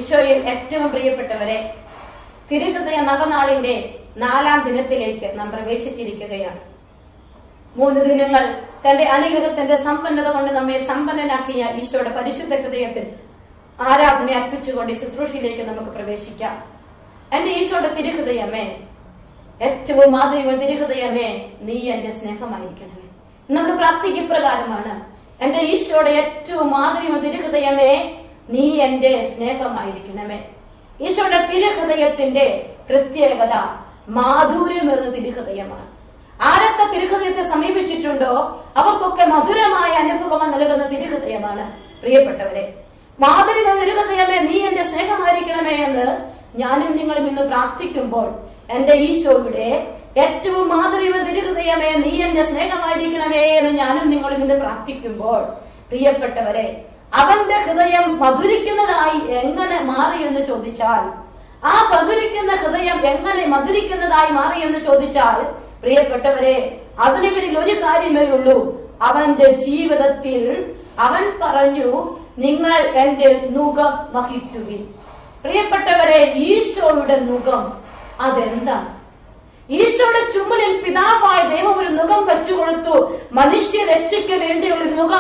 ഈശോയിൽ ഏറ്റവും പ്രിയപ്പെട്ടവരെ തിരുഹൃദയ നവനാളിന്റെ നാലാം ദിനത്തിലേക്ക് നാം പ്രവേശിച്ചിരിക്കുകയാണ് മൂന്ന് ദിനങ്ങൾ തന്റെ അനുഗ്രഹത്തിന്റെ സമ്പന്നത കൊണ്ട് നമ്മെ സമ്പന്നനാക്കിയ ഈശോയുടെ പരിശുദ്ധ ഹൃദയത്തിൽ ആരാധന അർപ്പിച്ചുകൊണ്ട് ഈ ശുശ്രൂഷയിലേക്ക് നമുക്ക് പ്രവേശിക്കാം എന്റെ ഈശോയുടെ തിരുഹൃദയമേ ഏറ്റവും മാധുര്യമുള്ള തിരുഹൃദയമേ നീ എന്റെ സ്നേഹമായിരിക്കണമേ നമ്മുടെ പ്രാർത്ഥിക്ക് പ്രകാരമാണ് എന്റെ ഈശോയുടെ ഏറ്റവും മാധുര്യമുള്ള തിരുഹൃദയമേ നീ എന്റെ സ്നേഹമായിരിക്കണമേ ഈശോയുടെ തിരുഹൃദയത്തിന്റെ പ്രത്യേകത മാധുര്യമേറുന്ന തിരുഹൃദയമാണ് ആരൊക്കെ തിരുഹൃദയത്തെ സമീപിച്ചിട്ടുണ്ടോ അവർക്കൊക്കെ മധുരമായ അനുഭവം നൽകുന്ന തിരുഹൃദയമാണ് പ്രിയപ്പെട്ടവരെ മാധുര്യ തിരുഹൃദയമേ നീ എന്റെ സ്നേഹമായിരിക്കണമേ എന്ന് ഞാനും നിങ്ങളും ഇന്ന് പ്രാർത്ഥിക്കുമ്പോൾ എന്റെ ഈശോയുടെ ഏറ്റവും മാധുര്യ തിരുഹൃദയമേ നീ എന്റെ സ്നേഹമായിരിക്കണമേ എന്ന് ഞാനും നിങ്ങളും ഇന്ന് പ്രാർത്ഥിക്കുമ്പോൾ പ്രിയപ്പെട്ടവരെ അവന്റെ ഹൃദയം മധുരിക്കുന്നതായി എങ്ങനെ മാറി എന്ന് ചോദിച്ചാൽ ആ മധുരിക്കുന്ന ഹൃദയം എങ്ങനെ മധുരിക്കുന്നതായി മാറി എന്ന് ചോദിച്ചാൽ പ്രിയപ്പെട്ടവരെ അതിനു പിന്നിൽ ഒരു കാര്യമേ ഉള്ളൂ അവന്റെ ജീവിതത്തിൽ അവൻ പറഞ്ഞു നിങ്ങൾ എന്റെ നുഖം വഹിക്കുവിൻ പ്രിയപ്പെട്ടവരെ ഈശോയുടെ നുഖം അതെന്താണ് ഈശോയുടെ ചുമലിൽ പിതാവായ ദൈവം ഒരു നുഖം വെച്ചു കൊടുത്തു മനുഷ്യ രക്ഷയ്ക്ക് വേണ്ടിയുള്ള ഒരു നുഖം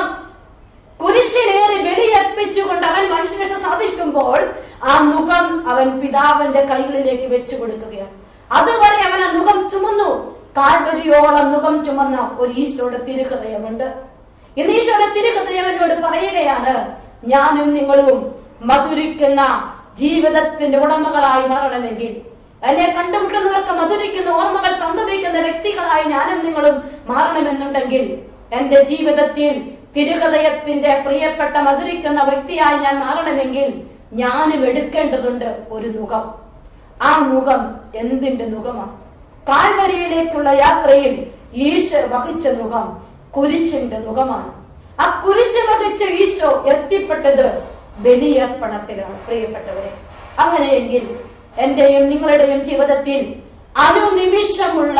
കുരിശിലേറി ബലിയർപ്പിച്ചുകൊണ്ട് അവൻ മനുഷ്യരക്ഷ സാധിക്കുമ്പോൾ ആ മുഖം അവൻ പിതാവിന്റെ കൈകളിലേക്ക് വെച്ചു കൊടുക്കുകയാണ് അതുവരെ അവൻ ആ മുഖം ചുമന്നു കാൽവരിയോളം മുഖം ചുമന്ന ഒരു ഈശോയുടെ തിരുഹൃദയമുണ്ട് ഇന്ന് ഈശോയുടെ തിരുഹൃദയം എന്നോട് പറയുകയാണ് ഞാനും നിങ്ങളും മധുരിക്കുന്ന ജീവിതത്തിന്റെ ഉടമകളായി മാറണമെങ്കിൽ എന്നെ കണ്ടുമുട്ടുന്നവർക്ക് മധുരിക്കുന്ന ഓർമ്മകൾ പങ്കുവയ്ക്കുന്ന വ്യക്തികളായി ഞാനും നിങ്ങളും മാറണമെന്നുണ്ടെങ്കിൽ എന്റെ ജീവിതത്തിൽ തിരുഹൃദയത്തിന്റെ പ്രിയപ്പെട്ട മധുരിക്കുന്ന വ്യക്തിയായി ഞാൻ മാറണമെങ്കിൽ ഞാനും എടുക്കേണ്ടതുണ്ട് ഒരു മുഖം ആ മുഖം എന്തിന്റെ മുഖമാണ് കാൽവരിയിലേക്കുള്ള യാത്രയിൽ ഈശോ വഹിച്ച മുഖം കുരിശിന്റെ മുഖമാണ് ആ കുരിശ് വഹിച്ച ഈശോ എത്തിപ്പെട്ടത് ബലിയർപ്പണത്തിലാണ് പ്രിയപ്പെട്ടവരെ അങ്ങനെയെങ്കിൽ എന്റെയും നിങ്ങളുടെയും ജീവിതത്തിൽ അനുനിമിഷമുള്ള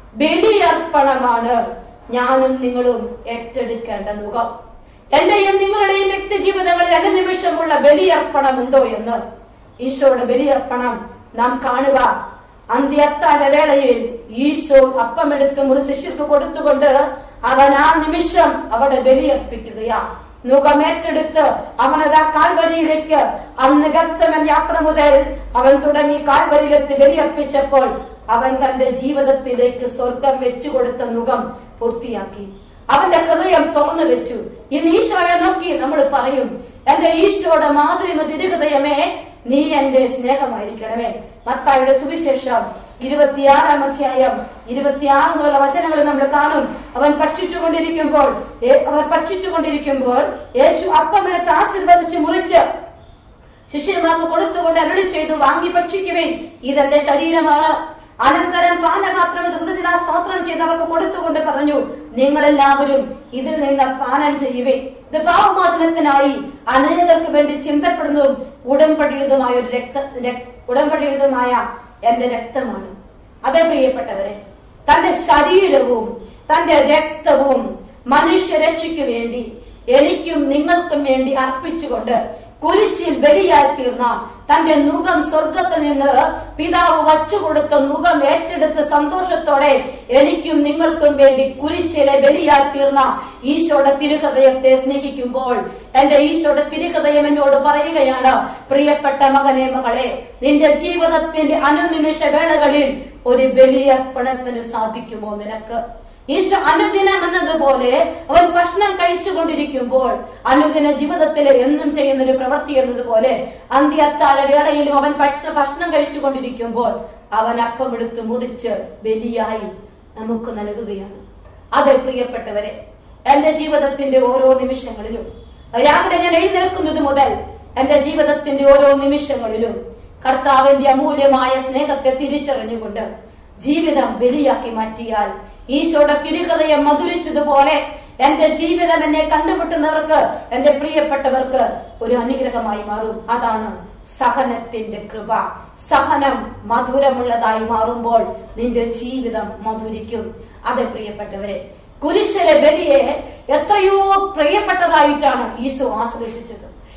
ബലിയർപ്പണമാണ് ഞാനും നിങ്ങളും ഏറ്റെടുക്കേണ്ട മുഖം എന്റെയും നിങ്ങളുടെയും വ്യക്തി ജീവിതങ്ങളിൽ അനുനിമിഷമുള്ള ബലിയർപ്പണമുണ്ടോ എന്ന് ഈശോയുടെ ബലിയർപ്പണം നാം കാണുക അന്ത്യത്താഴ വേളയിൽ ഈശോ അപ്പമെടുത്ത് മുറിച്ച് ശിശുക്ക് കൊടുത്തുകൊണ്ട് അവൻ ആ നിമിഷം അവിടെ ബലിയർപ്പിക്കുകയാ മുഖമേറ്റെടുത്ത് അവനതാ കാൽവരിയിലേക്ക് അന്ന് ഗത്സമൻ യാത്ര മുതൽ അവൻ തുടങ്ങി കാൽവരിയിലെത്തി ബലിയർപ്പിച്ചപ്പോൾ അവൻ തന്റെ ജീവിതത്തിലേക്ക് സ്വർഗം വെച്ചു കൊടുത്ത മുഖം പൂർത്തിയാക്കി അവന്റെ ഹൃദയം തുറന്നു വെച്ചു ഇന്ന് ഈശോയെ നോക്കി നമ്മൾ പറയും എന്റെ ഈശോയുടെ മാതൃമ തിരുഹൃദയമേ നീ എന്റെ സ്നേഹമായിരിക്കണമേ മത്തായുടെ സുവിശേഷം ഇരുപത്തിയാറാം അധ്യായം ഇരുപത്തിയാറ് മുതലുള്ള വചനങ്ങൾ നമ്മൾ കാണും അവൻ ഭക്ഷിച്ചുകൊണ്ടിരിക്കുമ്പോൾ ഏ- അവർ ഭക്ഷിച്ചുകൊണ്ടിരിക്കുമ്പോൾ യേശു അപ്പമെടുത്ത് ആശീർവദിച്ച് മുറിച്ച് ശിഷ്യന്മാർക്ക് കൊടുത്തുകൊണ്ട് അരുളി ചെയ്തു വാങ്ങി ഭക്ഷിക്കുവേൻ ഇതെന്റെ ശരീരമാണ് അനന്തരം പാനപാത്രം ഹൃദയ സ്തോത്രം ചെയ്ത് അവർക്ക് കൊടുത്തുകൊണ്ട് പറഞ്ഞു നിങ്ങളെല്ലാവരും ഇതിൽ നിന്ന് പാനം ചെയ്യുവേ ഇത് പാവമോചനത്തിനായി അനേകർക്ക് വേണ്ടി ചിന്തപ്പെടുന്നതും ഉടമ്പടിയുടേതുമായ ഒരു രക്ത രക്- ഉടമ്പടിയുടേതുമായ എന്റെ രക്തമാണ് അതേ പ്രിയപ്പെട്ടവരെ തന്റെ ശരീരവും തന്റെ രക്തവും മനുഷ്യരക്ഷയ്ക്ക് വേണ്ടി എനിക്കും നിങ്ങൾക്കും വേണ്ടി അർപ്പിച്ചുകൊണ്ട് കുരിശിൽ ബലിയായി തീർന്ന തന്റെ മുഖം സ്വർഗത്തിൽ നിന്ന് പിതാവ് വച്ചുകൊടുത്ത മുഖം ഏറ്റെടുത്ത് സന്തോഷത്തോടെ എനിക്കും നിങ്ങൾക്കും വേണ്ടി കുരിശിലെ ബലിയായി തീർന്ന ഈശോയുടെ തിരുഹൃദയത്തെ സ്നേഹിക്കുമ്പോൾ എന്റെ ഈശോയുടെ തിരുഹൃദയം എന്നോട് പറയുകയാണ് പ്രിയപ്പെട്ട മകനെ മകളെ നിന്റെ ജീവിതത്തിന്റെ അനുനിമിഷ വേളകളിൽ ഒരു ബലിയർപ്പണത്തിന് സാധിക്കുമോ നിനക്ക് ഈശോ അനുദിനം എന്നതുപോലെ അവൻ ഭക്ഷണം കഴിച്ചുകൊണ്ടിരിക്കുമ്പോൾ അനുദിന ജീവിതത്തിലെ എന്നും ചെയ്യുന്ന ഒരു പ്രവൃത്തി എന്നതുപോലെ അന്ത്യത്താഴ വേളയിലും അവൻ ഭക്ഷ- ഭക്ഷണം കഴിച്ചുകൊണ്ടിരിക്കുമ്പോൾ അവൻ അപ്പം എടുത്ത് മുറിച്ച് ബലിയായി നമുക്ക് നൽകുകയാണ് അതെ പ്രിയപ്പെട്ടവരെ എന്റെ ജീവിതത്തിന്റെ ഓരോ നിമിഷങ്ങളിലും രാവിലെ ഞാൻ എഴുന്നേൽക്കുന്നത് മുതൽ എന്റെ ജീവിതത്തിന്റെ ഓരോ നിമിഷങ്ങളിലും കർത്താവിന്റെ അമൂല്യമായ സ്നേഹത്തെ തിരിച്ചറിഞ്ഞുകൊണ്ട് ജീവിതം ബലിയാക്കി മാറ്റിയാൽ ഈശോയുടെ തിരുഹൃദയം മധുരിച്ചതുപോലെ എന്റെ ജീവിതം എന്നെ കണ്ടുമുട്ടുന്നവർക്ക് എന്റെ പ്രിയപ്പെട്ടവർക്ക് ഒരു അനുഗ്രഹമായി മാറും അതാണ് സഹനത്തിന്റെ കൃപ സഹനം മധുരമുള്ളതായി മാറുമ്പോൾ നിന്റെ ജീവിതം മധുരിക്കും അതെ പ്രിയപ്പെട്ടവരെ കുരിശിലെ ബലിയെ എത്രയോ പ്രിയപ്പെട്ടതായിട്ടാണ് ഈശോ ആശ്ലേഷിച്ചത്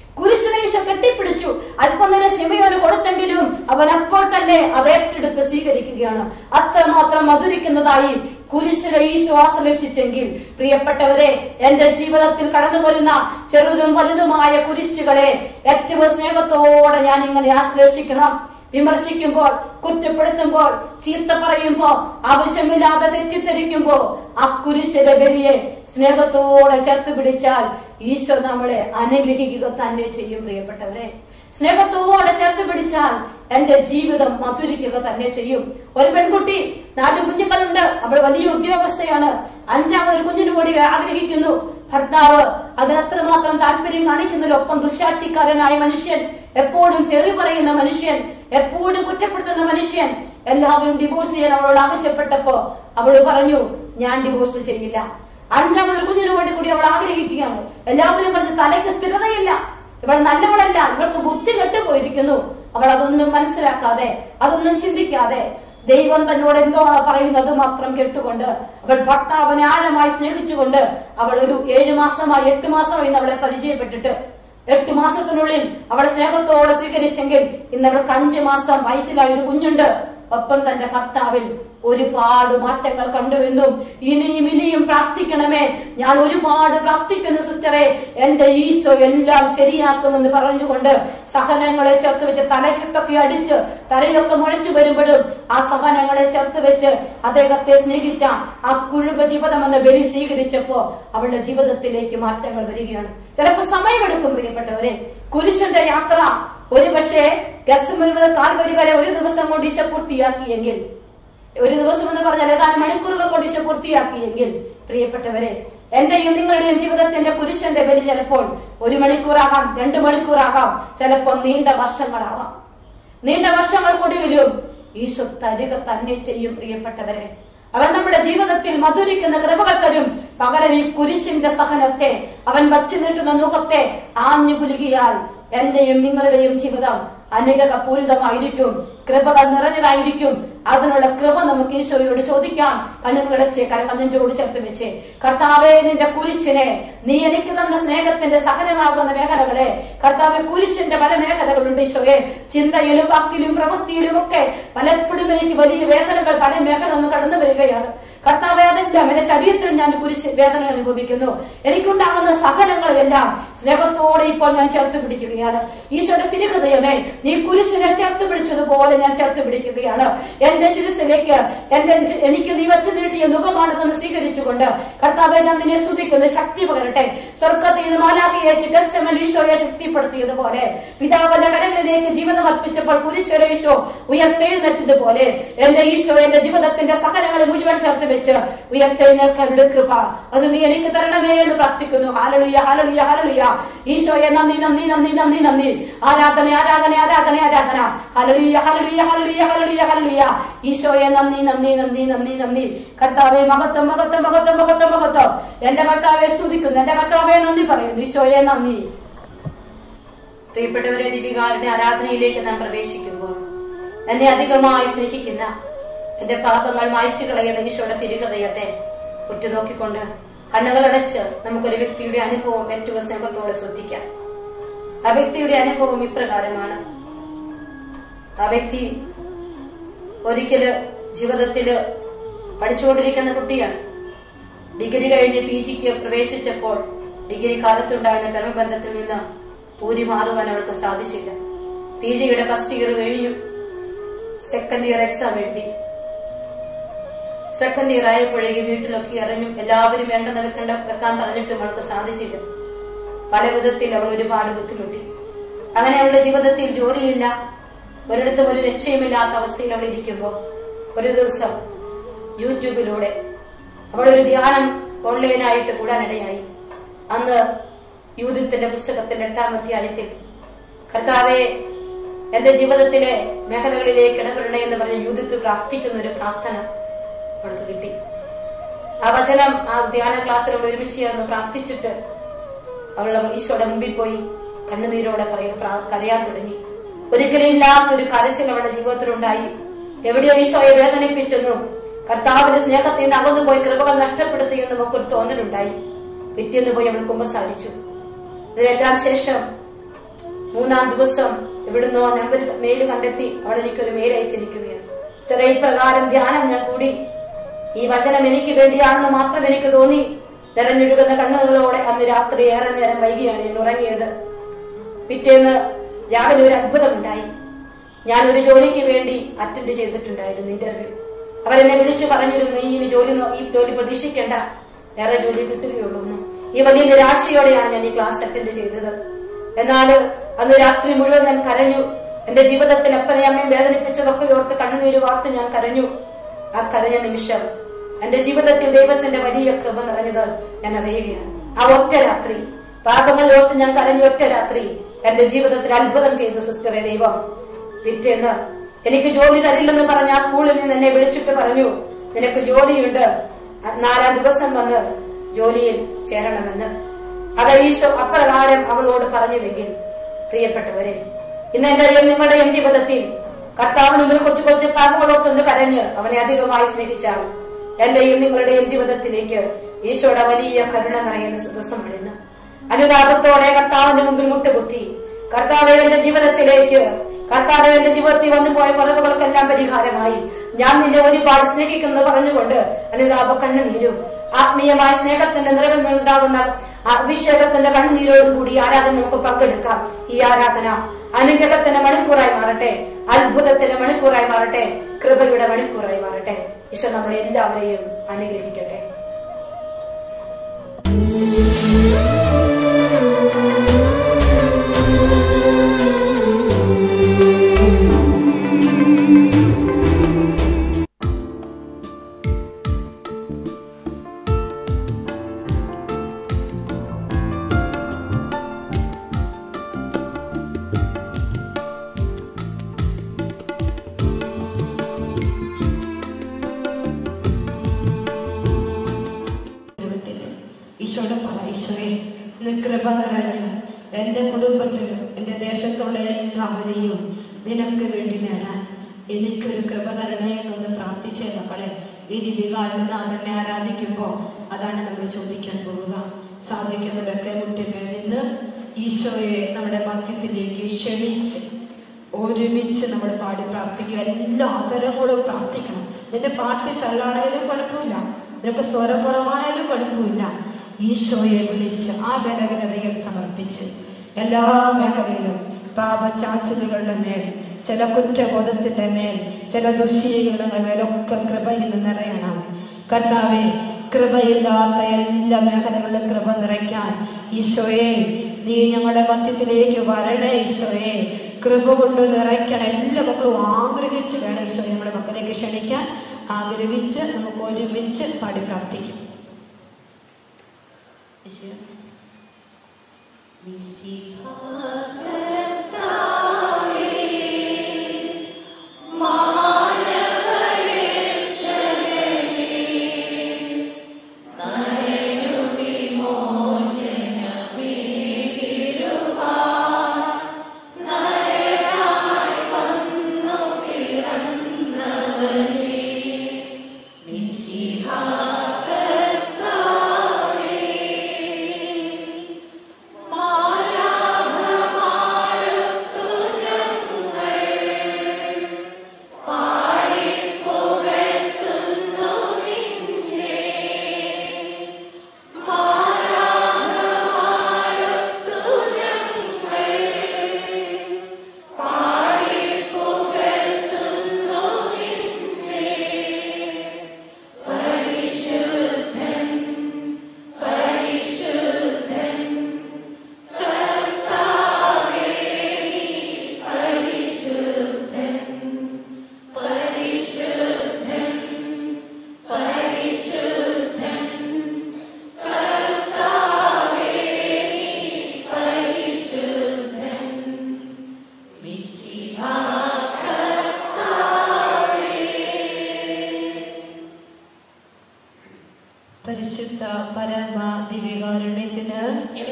കുരിശിനെ ഈശോ കെട്ടിപ്പിടിച്ചു അല്പനേരം ശിവയോന് കൊടുത്തെങ്കിലും അവൻ അപ്പോൾ തന്നെ അത് ഏറ്റെടുത്ത് സ്വീകരിക്കുകയാണ് അത്രമാത്രം മധുരിക്കുന്നതായി കുരിശിനെ ഈശോ ആശ്ലേഷിച്ചെങ്കിൽ പ്രിയപ്പെട്ടവരെ എന്റെ ജീവിതത്തിൽ കടന്നു വരുന്ന ചെറുതും വലുതുമായ കുരിശുകളെ ഏറ്റവും സ്നേഹത്തോടെ ഞാൻ ഇങ്ങനെ ആശ്ലേഷിക്കണം വിമർശിക്കുമ്പോൾ കുറ്റപ്പെടുത്തുമ്പോൾ ചീത്ത പറയുമ്പോൾ ആവശ്യമില്ലാതെ തെറ്റിദ്ധരിക്കുമ്പോ ആ കുരിശിലെ ബലിയെ സ്നേഹത്തോടെ ചേർത്ത് പിടിച്ചാൽ ഈശോ നമ്മളെ അനുഗ്രഹിക്കുക തന്നെ ചെയ്യും പ്രിയപ്പെട്ടവരെ സ്നേഹത്തോടെ ചേർത്ത് പിടിച്ചാൽ എന്റെ ജീവിതം മധുരിക്കുക തന്നെ ചെയ്യും ഒരു പെൺകുട്ടി നാല് കുഞ്ഞുങ്ങളുണ്ട് അവൾ വലിയ ഉദ്യോഗസ്ഥയാണ് അഞ്ചാമതൊരു കുഞ്ഞിനു കൂടി ആഗ്രഹിക്കുന്നു ഭർത്താവ് അതിനത്രമാത്രം താല്പര്യം കാണിക്കുന്നതിൽ ഒപ്പം ദുശാട്ടിക്കാരനായ മനുഷ്യൻ എപ്പോഴും തെറി പറയുന്ന മനുഷ്യൻ എപ്പോഴും കുറ്റപ്പെടുത്തുന്ന മനുഷ്യൻ എല്ലാവരും ഡിവോഴ്സ് ചെയ്യാൻ അവളോട് ആവശ്യപ്പെട്ടപ്പോ അവൾ പറഞ്ഞു ഞാൻ ഡിവോഴ്സ് ചെയ്യില്ല അഞ്ചാമതൊരു കുഞ്ഞിനു വേണ്ടി കൂടി അവൾ ആഗ്രഹിക്കുകയാണ് എല്ലാവരും പറഞ്ഞു തലയ്ക്ക് സ്ഥിരതയില്ല ഇവൾ നല്ലവളല്ല ഇവൾക്ക് ബുദ്ധി കെട്ടുപോയിരിക്കുന്നു അവൾ അതൊന്നും മനസ്സിലാക്കാതെ അതൊന്നും ചിന്തിക്കാതെ ദൈവം തന്നോട് എന്തോ പറയുന്നത് മാത്രം കേട്ടുകൊണ്ട് അവൾ ഭർത്താവിനെ ആഴമായി സ്നേഹിച്ചുകൊണ്ട് അവൾ ഒരു ഏഴു മാസമായി എട്ട് മാസമായി അവളെ പരിചയപ്പെട്ടിട്ട് എട്ട് മാസത്തിനുള്ളിൽ അവളെ സ്നേഹത്തോടെ സ്വീകരിച്ചെങ്കിൽ ഇന്ന് അവൾക്ക് അഞ്ചു മാസം വയറ്റിലായി ഒരു കുഞ്ഞുണ്ട് ഒപ്പം തന്റെ കർത്താവിൽ ഒരുപാട് മാറ്റങ്ങൾ കണ്ടുവെന്നും ഇനിയും ഇനിയും പ്രാർത്ഥിക്കണമേ ഞാൻ ഒരുപാട് പ്രാർത്ഥിക്കുന്നു സിസ്റ്ററെ എന്റെ ഈശോ എല്ലാം ശരിയാക്കുമെന്ന് പറഞ്ഞുകൊണ്ട് സഹനങ്ങളെ ചേർത്ത് വെച്ച് തലക്കെട്ടൊക്കെ അടിച്ച് തലയൊക്കെ മുഴച്ചു വരുമ്പോഴും ആ സഹനങ്ങളെ ചേർത്ത് വെച്ച് അദ്ദേഹത്തെ സ്നേഹിച്ച ആ കുഴുവ ജീവിതം എന്ന ബലി സ്വീകരിച്ചപ്പോ അവളുടെ ജീവിതത്തിലേക്ക് മാറ്റങ്ങൾ വരികയാണ് ചിലപ്പോ സമയമെടുക്കും പ്രിയപ്പെട്ടവരെ കുരിശന്റെ യാത്ര ഒരുപക്ഷെ ഗസമൽ മുതൽ കാൽവരി വരെ ഒരു ദിവസം കൊണ്ട് ഈശോ പൂർത്തിയാക്കിയെങ്കിൽ ഒരു ദിവസം എന്ന് പറഞ്ഞാൽ ഏതാനും മണിക്കൂറുകൾ കൊണ്ട് ഈശോ പൂർത്തിയാക്കിയെങ്കിൽ പ്രിയപ്പെട്ടവരെ എന്റെയും നിങ്ങളുടെയും ജീവിതത്തിന്റെ പുരുഷന്റെ ബലി ചിലപ്പോൾ ഒരു മണിക്കൂറാകാം രണ്ടു മണിക്കൂറാകാം ചിലപ്പോൾ നീണ്ട വർഷങ്ങളാവാം നീണ്ട വർഷങ്ങൾ കൊടിവിലും ഈശോ തരിക തന്നെ ചെയ്യും പ്രിയപ്പെട്ടവരെ അവൻ നമ്മുടെ ജീവിതത്തിൽ മധുരിക്കുന്ന കൃപകൾ തരും പകരം ഈ കുരിശിന്റെ സഹനത്തെ അവൻ വച്ചു നീട്ടുന്ന മുഖത്തെ ആഞ്ഞു കുലുകിയാൽ എന്റെയും നിങ്ങളുടെയും ജീവിതം അനുഗ്രഹപൂരിതമായിരിക്കും കൃപകൾ നിറഞ്ഞതായിരിക്കും അതിനുള്ള കൃപ നമുക്ക് ഈശോയോട് ചോദിക്കാം കണ്ണുകളച്ച് കരകഞ്ഞോട് ചേർത്ത് വെച്ച് കർത്താവെ നിന്റെ കുരിശിനെ നീ എനിക്ക് തന്ന സ്നേഹത്തിന്റെ സഹനമാകുന്ന മേഖലകളെ കർത്താവ് കുരിശിന്റെ പല മേഖലകളുണ്ട് ഈശോയെ ചിന്തയിലും വാക്കിലും പ്രവൃത്തിയിലും ഒക്കെ പലപ്പോഴും എനിക്ക് വലിയ വേദനകൾ പല മേഖല ഒന്ന് കടന്നു വരികയാണ് കർത്താവെ അതെല്ലാം എന്റെ ശരീരത്തിൽ ഞാൻ കുരിശ് വേദന അനുഭവിക്കുന്നു എനിക്കുണ്ടാകുന്ന സഹനങ്ങളെല്ലാം സ്നേഹത്തോടെ ഇപ്പോൾ ഞാൻ ചേർത്ത് പിടിക്കുകയാണ് ഈശോയുടെ തിരുഹൃദയമേ നീ കുരിശിനെ ചേർത്ത് പിടിച്ചതുപോലെ ഞാൻ ചേർത്ത് പിടിക്കുകയാണ് എന്റെ ശിരസിലേക്ക് എന്റെ എനിക്ക് നീ വച്ചു നീട്ടിയ മുഖമാണെന്ന് സ്വീകരിച്ചുകൊണ്ട് കർത്താവെ ഞാൻ നിന്നെ സ്തുതിക്കുന്ന ശക്തി പകരട്ടെ സ്വർഗത്തിൽ നിന്ന് മാലാഖയെ ചികിത്സമൻ ഈശോയെ ശക്തിപ്പെടുത്തിയതുപോലെ പിതാവിന്റെ കടലിലേക്ക് ജീവിതം അർപ്പിച്ചപ്പോൾ കുരിശിലെ ഈശോ ഉയർത്തെഴുന്നേറ്റതുപോലെ എന്റെ ഈശോ എന്റെ ജീവിതത്തിന്റെ സഹനങ്ങളെ മുഴുവൻ ചേർത്ത് വെച്ച് ഉയർത്തെഴുന്നേൽക്കാനുള്ള കൃപ അത് നീ എനിക്ക് തരണമേ എന്ന് പ്രാർത്ഥിക്കുന്നു ഹാലലുയ ഹാലലുയ ഹാലലുയ ഈശോയെ നന്ദി നന്ദി നന്ദി നന്ദി നന്ദി ആരാധന ആരാധന ആരാധന ആരാധന ഹലലുയ ഹലലുയ ഹലലുയ ഹലലുയ ഹലലുയ ഈശോയെ നന്ദി നന്ദി നന്ദി നന്ദി നന്ദി കർത്താവെ മഹത്വം മഹത്വം മഹത്വം മഹത്വം മഹത്വം എന്റെ കർത്താവെ സ്തുതിക്കുന്നു എന്റെ കർത്താവെ നന്ദി പറയുന്നു ഈശോയെ നന്ദി പ്രിയപ്പെട്ടവരെ ദീപികാരുടെ ആരാധനയിലേക്ക് നാം പ്രവേശിക്കുമ്പോൾ എന്നെ അധികമായി സ്നേഹിക്കുന്ന എന്റെ പാപങ്ങൾ മായ്ച്ചു കളയുന്ന ഈശോയുടെ തിരുഹൃദയത്തെ ഉറ്റുനോക്കിക്കൊണ്ട് കണ്ണുകളടച്ച് നമുക്കൊരു വ്യക്തിയുടെ അനുഭവം ഏറ്റവും സ്നേഹത്തോടെ ശ്രദ്ധിക്കാം ആ വ്യക്തിയുടെ അനുഭവം ഇപ്രകാരമാണ് ആ വ്യക്തി ഒരിക്കല് ജീവിതത്തില് പഠിച്ചുകൊണ്ടിരിക്കുന്ന കുട്ടിയാണ് ഡിഗ്രി കഴിഞ്ഞ് പി ജിക്ക് പ്രവേശിച്ചപ്പോൾ ഡിഗ്രി കാലത്തുണ്ടായിരുന്ന കർമ്മബന്ധത്തിൽ നിന്ന് ഊരി മാറുവാൻ അവൾക്ക് സാധിച്ചില്ല പി ജിയുടെ ഫസ്റ്റ് ഇയർ കഴിഞ്ഞു സെക്കൻഡ് ഇയർ എക്സാം എഴുതി സെക്കൻഡ് ഇയർ ആയപ്പോഴേക്ക് വീട്ടിലൊക്കെ അറിഞ്ഞു എല്ലാവരും വേണ്ട നിലക്കണ്ട വെക്കാൻ പറഞ്ഞിട്ടും അവൾക്ക് സാധിച്ചില്ല പല വിധത്തിൽ അവൾ ഒരുപാട് ബുദ്ധിമുട്ടി അങ്ങനെ അവളുടെ ജീവിതത്തിൽ ജോലിയില്ല ഒരിടത്തും ഒരു രക്ഷയുമില്ലാത്ത അവസ്ഥയിൽ അവൾ ഇരിക്കുമ്പോൾ ഒരു ദിവസം യൂട്യൂബിലൂടെ അവൾ ഒരു ധ്യാനം ഓൺലൈനായിട്ട് കൂടാനിടയായി അന്ന് യൂതിത്തിന്റെ പുസ്തകത്തിന്റെ എട്ടാം അധ്യായത്തിൽ കർത്താവെ എന്റെ ജീവിതത്തിലെ മേഖലകളിലേക്ക് ഇടപെടണേ എന്ന് പറഞ്ഞ് യൂതിത്ത് പ്രാർത്ഥിക്കുന്ന ഒരു പ്രാർത്ഥന അവൾക്ക് കിട്ടി ആ വചനം ആ ധ്യാന ക്ലാസ്സിൽ അവൾ ഒരുമിച്ച് ചേർന്ന് പ്രാർത്ഥിച്ചിട്ട് അവളുടെ ഈശോയുടെ മുമ്പിൽ പോയി കണ്ണുനീരോടെ പറയ പ്രാ- കരയാൻ തുടങ്ങി ഒരിക്കലും ഇല്ലാത്തൊരു കരച്ചിൽ അവളുടെ ജീവിതത്തിലുണ്ടായി എവിടെയോ ഈശോയെ വേദനിപ്പിച്ചെന്നും കർത്താവിന്റെ സ്നേഹത്തിൽ നിന്ന് അകന്നു പോയി കൃപകൾ നഷ്ടപ്പെടുത്തിയെന്നും ഒക്കെ ഒരു തോന്നലുണ്ടായി പിറ്റേന്ന് പോയി അവൾ കുമ്പസാരിച്ചു ഇതിനെല്ലാം ശേഷം മൂന്നാം ദിവസം ഇവിടുന്ന് നമ്പർ മെയിൽ കണ്ടെത്തി അവൾ എനിക്കൊരു മെയിൽ അയച്ചിരിക്കുകയാണ് ചില ഇപ്രകാരം ധ്യാനം ഞാൻ കൂടി ഈ വചനം എനിക്ക് വേണ്ടിയാണെന്ന് മാത്രം എനിക്ക് തോന്നി നിറഞ്ഞൊഴുകുന്ന കണ്ണുകളോടെ അന്ന് രാത്രി ഏറെ നേരം വൈകിയാണ് ഞാൻ ഉറങ്ങിയത് പിറ്റേന്ന് രാവിലെ ഒരു അത്ഭുതമുണ്ടായി ഞാൻ ഒരു ജോലിക്ക് വേണ്ടി അറ്റൻഡ് ചെയ്തിട്ടുണ്ടായിരുന്നു ഇന്റർവ്യൂ അവരെന്നെ വിളിച്ചു പറഞ്ഞിരുന്നു ഈ ജോലി നോ- ഈ ജോലി പ്രതീക്ഷിക്കേണ്ട വേറെ ജോലി കിട്ടുകയുള്ളൂ എന്ന് ഈ വലിയ നിരാശയോടെയാണ് ഞാൻ ഈ ക്ലാസ് അറ്റൻഡ് ചെയ്തത് എന്നാൽ അന്ന് രാത്രി മുഴുവൻ ഞാൻ കരഞ്ഞു എന്റെ ജീവിതത്തിൽ അപ്പനെ അമ്മയും വേദനിപ്പിച്ചതൊക്കെ ഓർത്ത് കണ്ണുനീര് വാർത്ത് ഞാൻ കരഞ്ഞു ആ കരഞ്ഞ നിമിഷം എന്റെ ജീവിതത്തിൽ ദൈവത്തിന്റെ വലിയ കൃപ നിറഞ്ഞത് ഞാൻ അറിയുകയാണ് ആ ഒറ്റ രാത്രി പാപങ്ങൾ ഓർത്ത് ഞാൻ കരഞ്ഞ ഒറ്റ രാത്രി എന്റെ ജീവിതത്തിൽ അത്ഭുതം ചെയ്തു സിസ്റ്ററെ ദൈവം പിറ്റേന്ന് എനിക്ക് ജോലി തരില്ലെന്ന് പറഞ്ഞ ആ സ്കൂളിൽ നിന്ന് എന്നെ വിളിച്ചിട്ട് പറഞ്ഞു നിനക്ക് ജോലിയുണ്ട് നാലാം ദിവസം വന്ന് ജോലിയിൽ ചേരണമെന്ന് അത് ഈശോ അപ്രകാരം അവളോട് പറഞ്ഞുവെങ്കിൽ പ്രിയപ്പെട്ടവരെ ഇന്ന് എന്റെയും നിങ്ങളുടെയും ജീവിതത്തിൽ കർത്താവിന് മുമ്പിൽ കൊച്ചു കൊച്ചു പാപങ്ങളോർത്തൊന്ന് കരഞ്ഞ് അവനെ അധികമായി സ്നേഹിച്ചാൽ എന്റെയും നിങ്ങളുടെയും ജീവിതത്തിലേക്ക് ഈശോയുടെ വലിയ കരുണ നിറയുന്ന ദിവസമാണിന്ന് അനുതാപത്തോടെ കർത്താവിന്റെ മുമ്പിൽ മുട്ടുകുത്തി കർത്താവ് എന്റെ ജീവിതത്തിലേക്ക് കർത്താവ് എന്റെ ജീവിതത്തിൽ വന്നു പോയ കുറവുകൾക്കെല്ലാം പരിഹാരമായി ഞാൻ നിന്നെ ഒരുപാട് സ്നേഹിക്കുന്നു പറഞ്ഞുകൊണ്ട് അനുതാപ കണ്ണുനീരും ആത്മീയമായ സ്നേഹത്തിന്റെ നിറവിൽ നിന്നുണ്ടാകുന്ന അഭിഷേകത്തിന്റെ കണ്ണുനീരോടുകൂടി ആരാധന നമുക്ക് പങ്കെടുക്കാം ഈ ആരാധന അനുഗ്രഹത്തിന്റെ മണിക്കൂറായി മാറട്ടെ അത്ഭുതത്തിന്റെ മണിക്കൂറായി മാറട്ടെ കൃപയുടെ മണിക്കൂറായി മാറട്ടെ ഈശോ നമ്മളെ എല്ലാവരെയും അനുഗ്രഹിക്കട്ടെ ദൈവത്തിന് ഈശോയുടെ പറ ഈശോയെ ഇന്ന് കൃപ നിറഞ്ഞ് എൻ്റെ കുടുംബത്തിലും എൻ്റെ ദേശത്തുള്ള എല്ലാവരെയും നിനക്ക് വേണ്ടി നേടാൻ എനിക്കൊരു കൃപ തരണേ എന്നൊന്ന് പ്രാർത്ഥിച്ചേ മക്കളെ ഈ ദിവികാരനാഥനെ ആരാധിക്കുമ്പോൾ അതാണ് നമ്മൾ ചോദിക്കാൻ പോവുക സാധിക്കുന്നവരൊക്കെ മുട്ടിമേൽ നിന്ന് ഈശോയെ നമ്മുടെ മധ്യത്തിലേക്ക് ക്ഷണിച്ച് ഒരുമിച്ച് നമ്മൾ പാടി പ്രാർത്ഥിക്കുക എല്ലാ തരങ്ങളും പ്രാർത്ഥിക്കണം നിന്റെ പാട്ട് ശല്ലാണേലും കുഴപ്പമില്ല നിനക്ക് സ്വരം കുറവാണേലും കുഴപ്പമില്ല ഈശോയെ വിളിച്ച് ആ ബലഹീനതയും സമർപ്പിച്ച് എല്ലാ മേഖലയിലും പാപചാച്ചിലുകളുടെ മേൽ ചില കുറ്റബോധത്തിന്റെ മേൽ ചില ദുശ്ശീലങ്ങളുടെ മേലൊക്കെ കൃപയിൽ നിന്ന് നിറയണം കർത്താവെ കൃപയില്ലാത്ത എല്ലാ മേഖലകളിലും കൃപ നിറയ്ക്കാൻ ഈശോയെ നീ ഞങ്ങളുടെ മധ്യത്തിലേക്ക് വരണേ ഈശോയെ കൃപ കൊണ്ട് നിറയ്ക്കണം എല്ലാ മക്കളും ആഗ്രഹിച്ച് വേണം ഈശോ നമ്മുടെ മക്കളിലേക്ക് ക്ഷണിക്കാൻ ആഗ്രഹിച്ച് നമുക്ക് ഒരുമിച്ച് പാടി പ്രാർത്ഥിക്കും ഈശോ. പരിശുദ്ധ പരമ ദിവ്യകാരുണ്യത്തിന്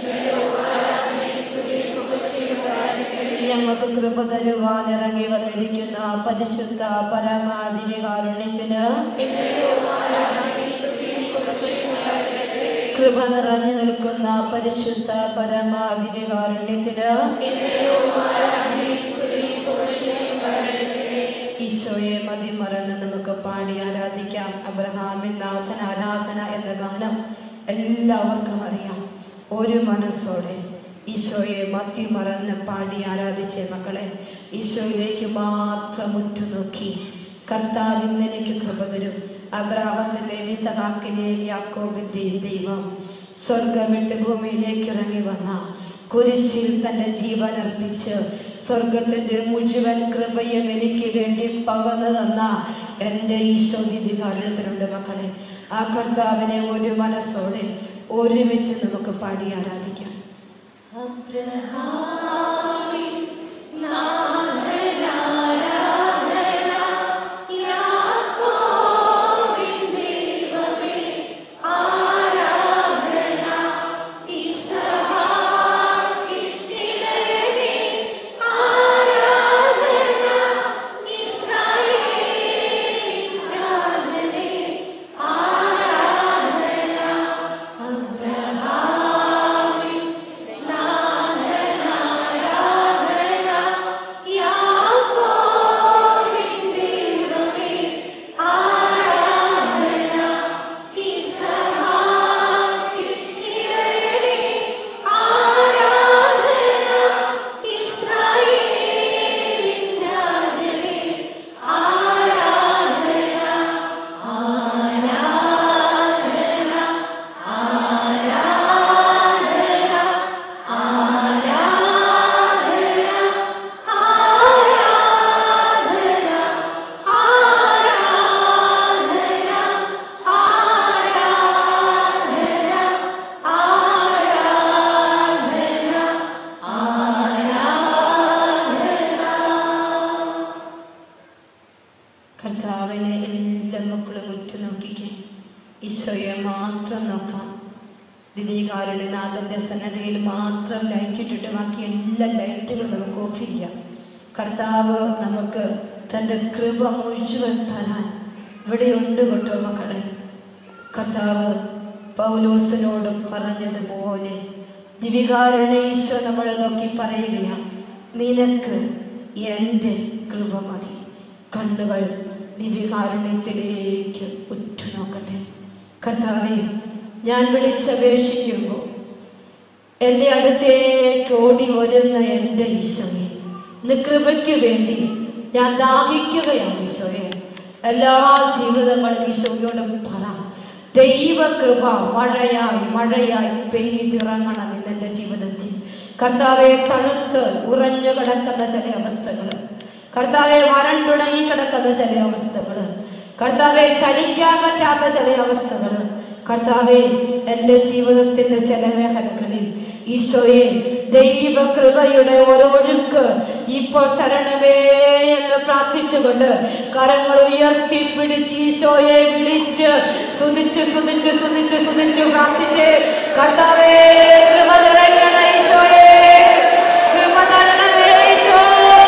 ഞങ്ങൾക്ക് കൃപ തരുവാൻ ഇറങ്ങി വന്നിരിക്കുന്ന പരിശുദ്ധ പരമ ദിവ്യകാരുണ്യത്തിന് കൃപ നിറഞ്ഞു നിൽക്കുന്ന പരിശുദ്ധ പരമ ദിവ്യകാരുണ്യത്തിന് ഈശോയെ മതിമറന്ന് നമുക്ക് പാടി ആരാധിക്കാം അബ്രഹാമിൻ നാഥൻ ആരാധന എന്ന ഗാനം എല്ലാവർക്കും അറിയാം ഒരു മനസ്സോടെ ഈശോയെ മതിമറന്ന് പാടി ആരാധിച്ച മക്കളെ ഈശോയിലേക്ക് മാത്രം ഉറ്റുനോക്കി കർത്താവ് ഇന്ന് എനിക്ക് കൃപ തരും അബ്രാഹത്തിന്റെ വിസഹാക്കിന്റെയും യാക്കോബിന്റെയും ദൈവം സ്വർഗം വിട്ട് ഭൂമിയിലേക്ക് ഇറങ്ങി വന്ന കുരിശിൽ തന്റെ ജീവൻ അർപ്പിച്ച് സ്വർഗത്തിന്റെ മുഴുവൻ കൃപയും എനിക്ക് വേണ്ടി പകർന്നു തന്ന എൻ്റെ ഈശോ ദിദികാലത്തിലുണ്ട് മക്കളെ ആ കർത്താവിനെ ഒരു മനസ്സോടെ ഒരുമിച്ച് നമുക്ക് പാടി ആരാധിക്കാം കർത്താവിനെ എല്ലാ മക്കളും ഉറ്റുനോക്കിക്കേ ഈശോയെ മാത്രം നോക്കാം ദിനീകാരുടെ നാഥന്റെ സന്നദ്ധയിൽ മാത്രം ലൈറ്റ് ഇട്ടിട്ട് ബാക്കി എല്ലാ ലൈറ്റുകളും നമുക്ക് ഓഫ് ചെയ്യാം കർത്താവ് നമുക്ക് തൻ്റെ കൃപ മുഴുവൻ തരാൻ ഇവിടെയുണ്ട് കേട്ടോ മക്കളെ കർത്താവ് പൗലോസിനോടും പറഞ്ഞതുപോലെ ദിവികാരുടെ ഈശോ നമ്മളെ നോക്കി പറയുകയാണ് നിനക്ക് എൻ്റെ കൃപ മതി കണ്ണുകൾ ദിവ്യകാരുണ്യത്തിലേക്ക് ഉറ്റുനോക്കട്ടെ കർത്താവെ ഞാൻ വിളിച്ചപേക്ഷിക്കുമ്പോൾ എൻ്റെ അടുത്തേക്ക് ഓടി വരുന്ന എൻ്റെ ഈശോയെ ഇന്ന് കൃപയ്ക്ക് വേണ്ടി ഞാൻ ദാഹിക്കുകയാണ് ഈശോയെ എല്ലാ ജീവിതങ്ങളും ഈശോയോട് പറ ദൈവകൃപ മഴയായി മഴയായി പെയ്തിറങ്ങണം ഇന്ന് എൻ്റെ ജീവിതത്തിൽ കർത്താവെ തണുത്ത് ഉറഞ്ഞു കിടക്കുന്ന ചില അവസ്ഥകൾ കർത്താവെ വരണ്ടുണങ്ങി കിടക്കുന്ന ചില അവസ്ഥകൾ കർത്താവെ ചലിക്കാൻ പറ്റാത്ത ചില അവസ്ഥകൾ കർത്താവെ എൻ്റെ ജീവിതത്തിന്റെ ചില മേഖലകളിൽ ഈശോയെ ദൈവകൃപയുടെ ഒരൊഴുക്ക് ഇപ്പോൾ തരണമേ എന്ന് പ്രാർത്ഥിച്ചുകൊണ്ട് കരങ്ങൾ ഉയർത്തി പിടിച്ച് ഈശോയെ വിളിച്ച് സ്തുതിച്ച് സ്തുതിച്ച് സ്തുതിച്ച് സ്തുതിച്ച് പ്രാർത്ഥിച്ച് കർത്താവേ കൃപ നിറയണ ഈശോയെ കൃപ തരണമേ ഈശോ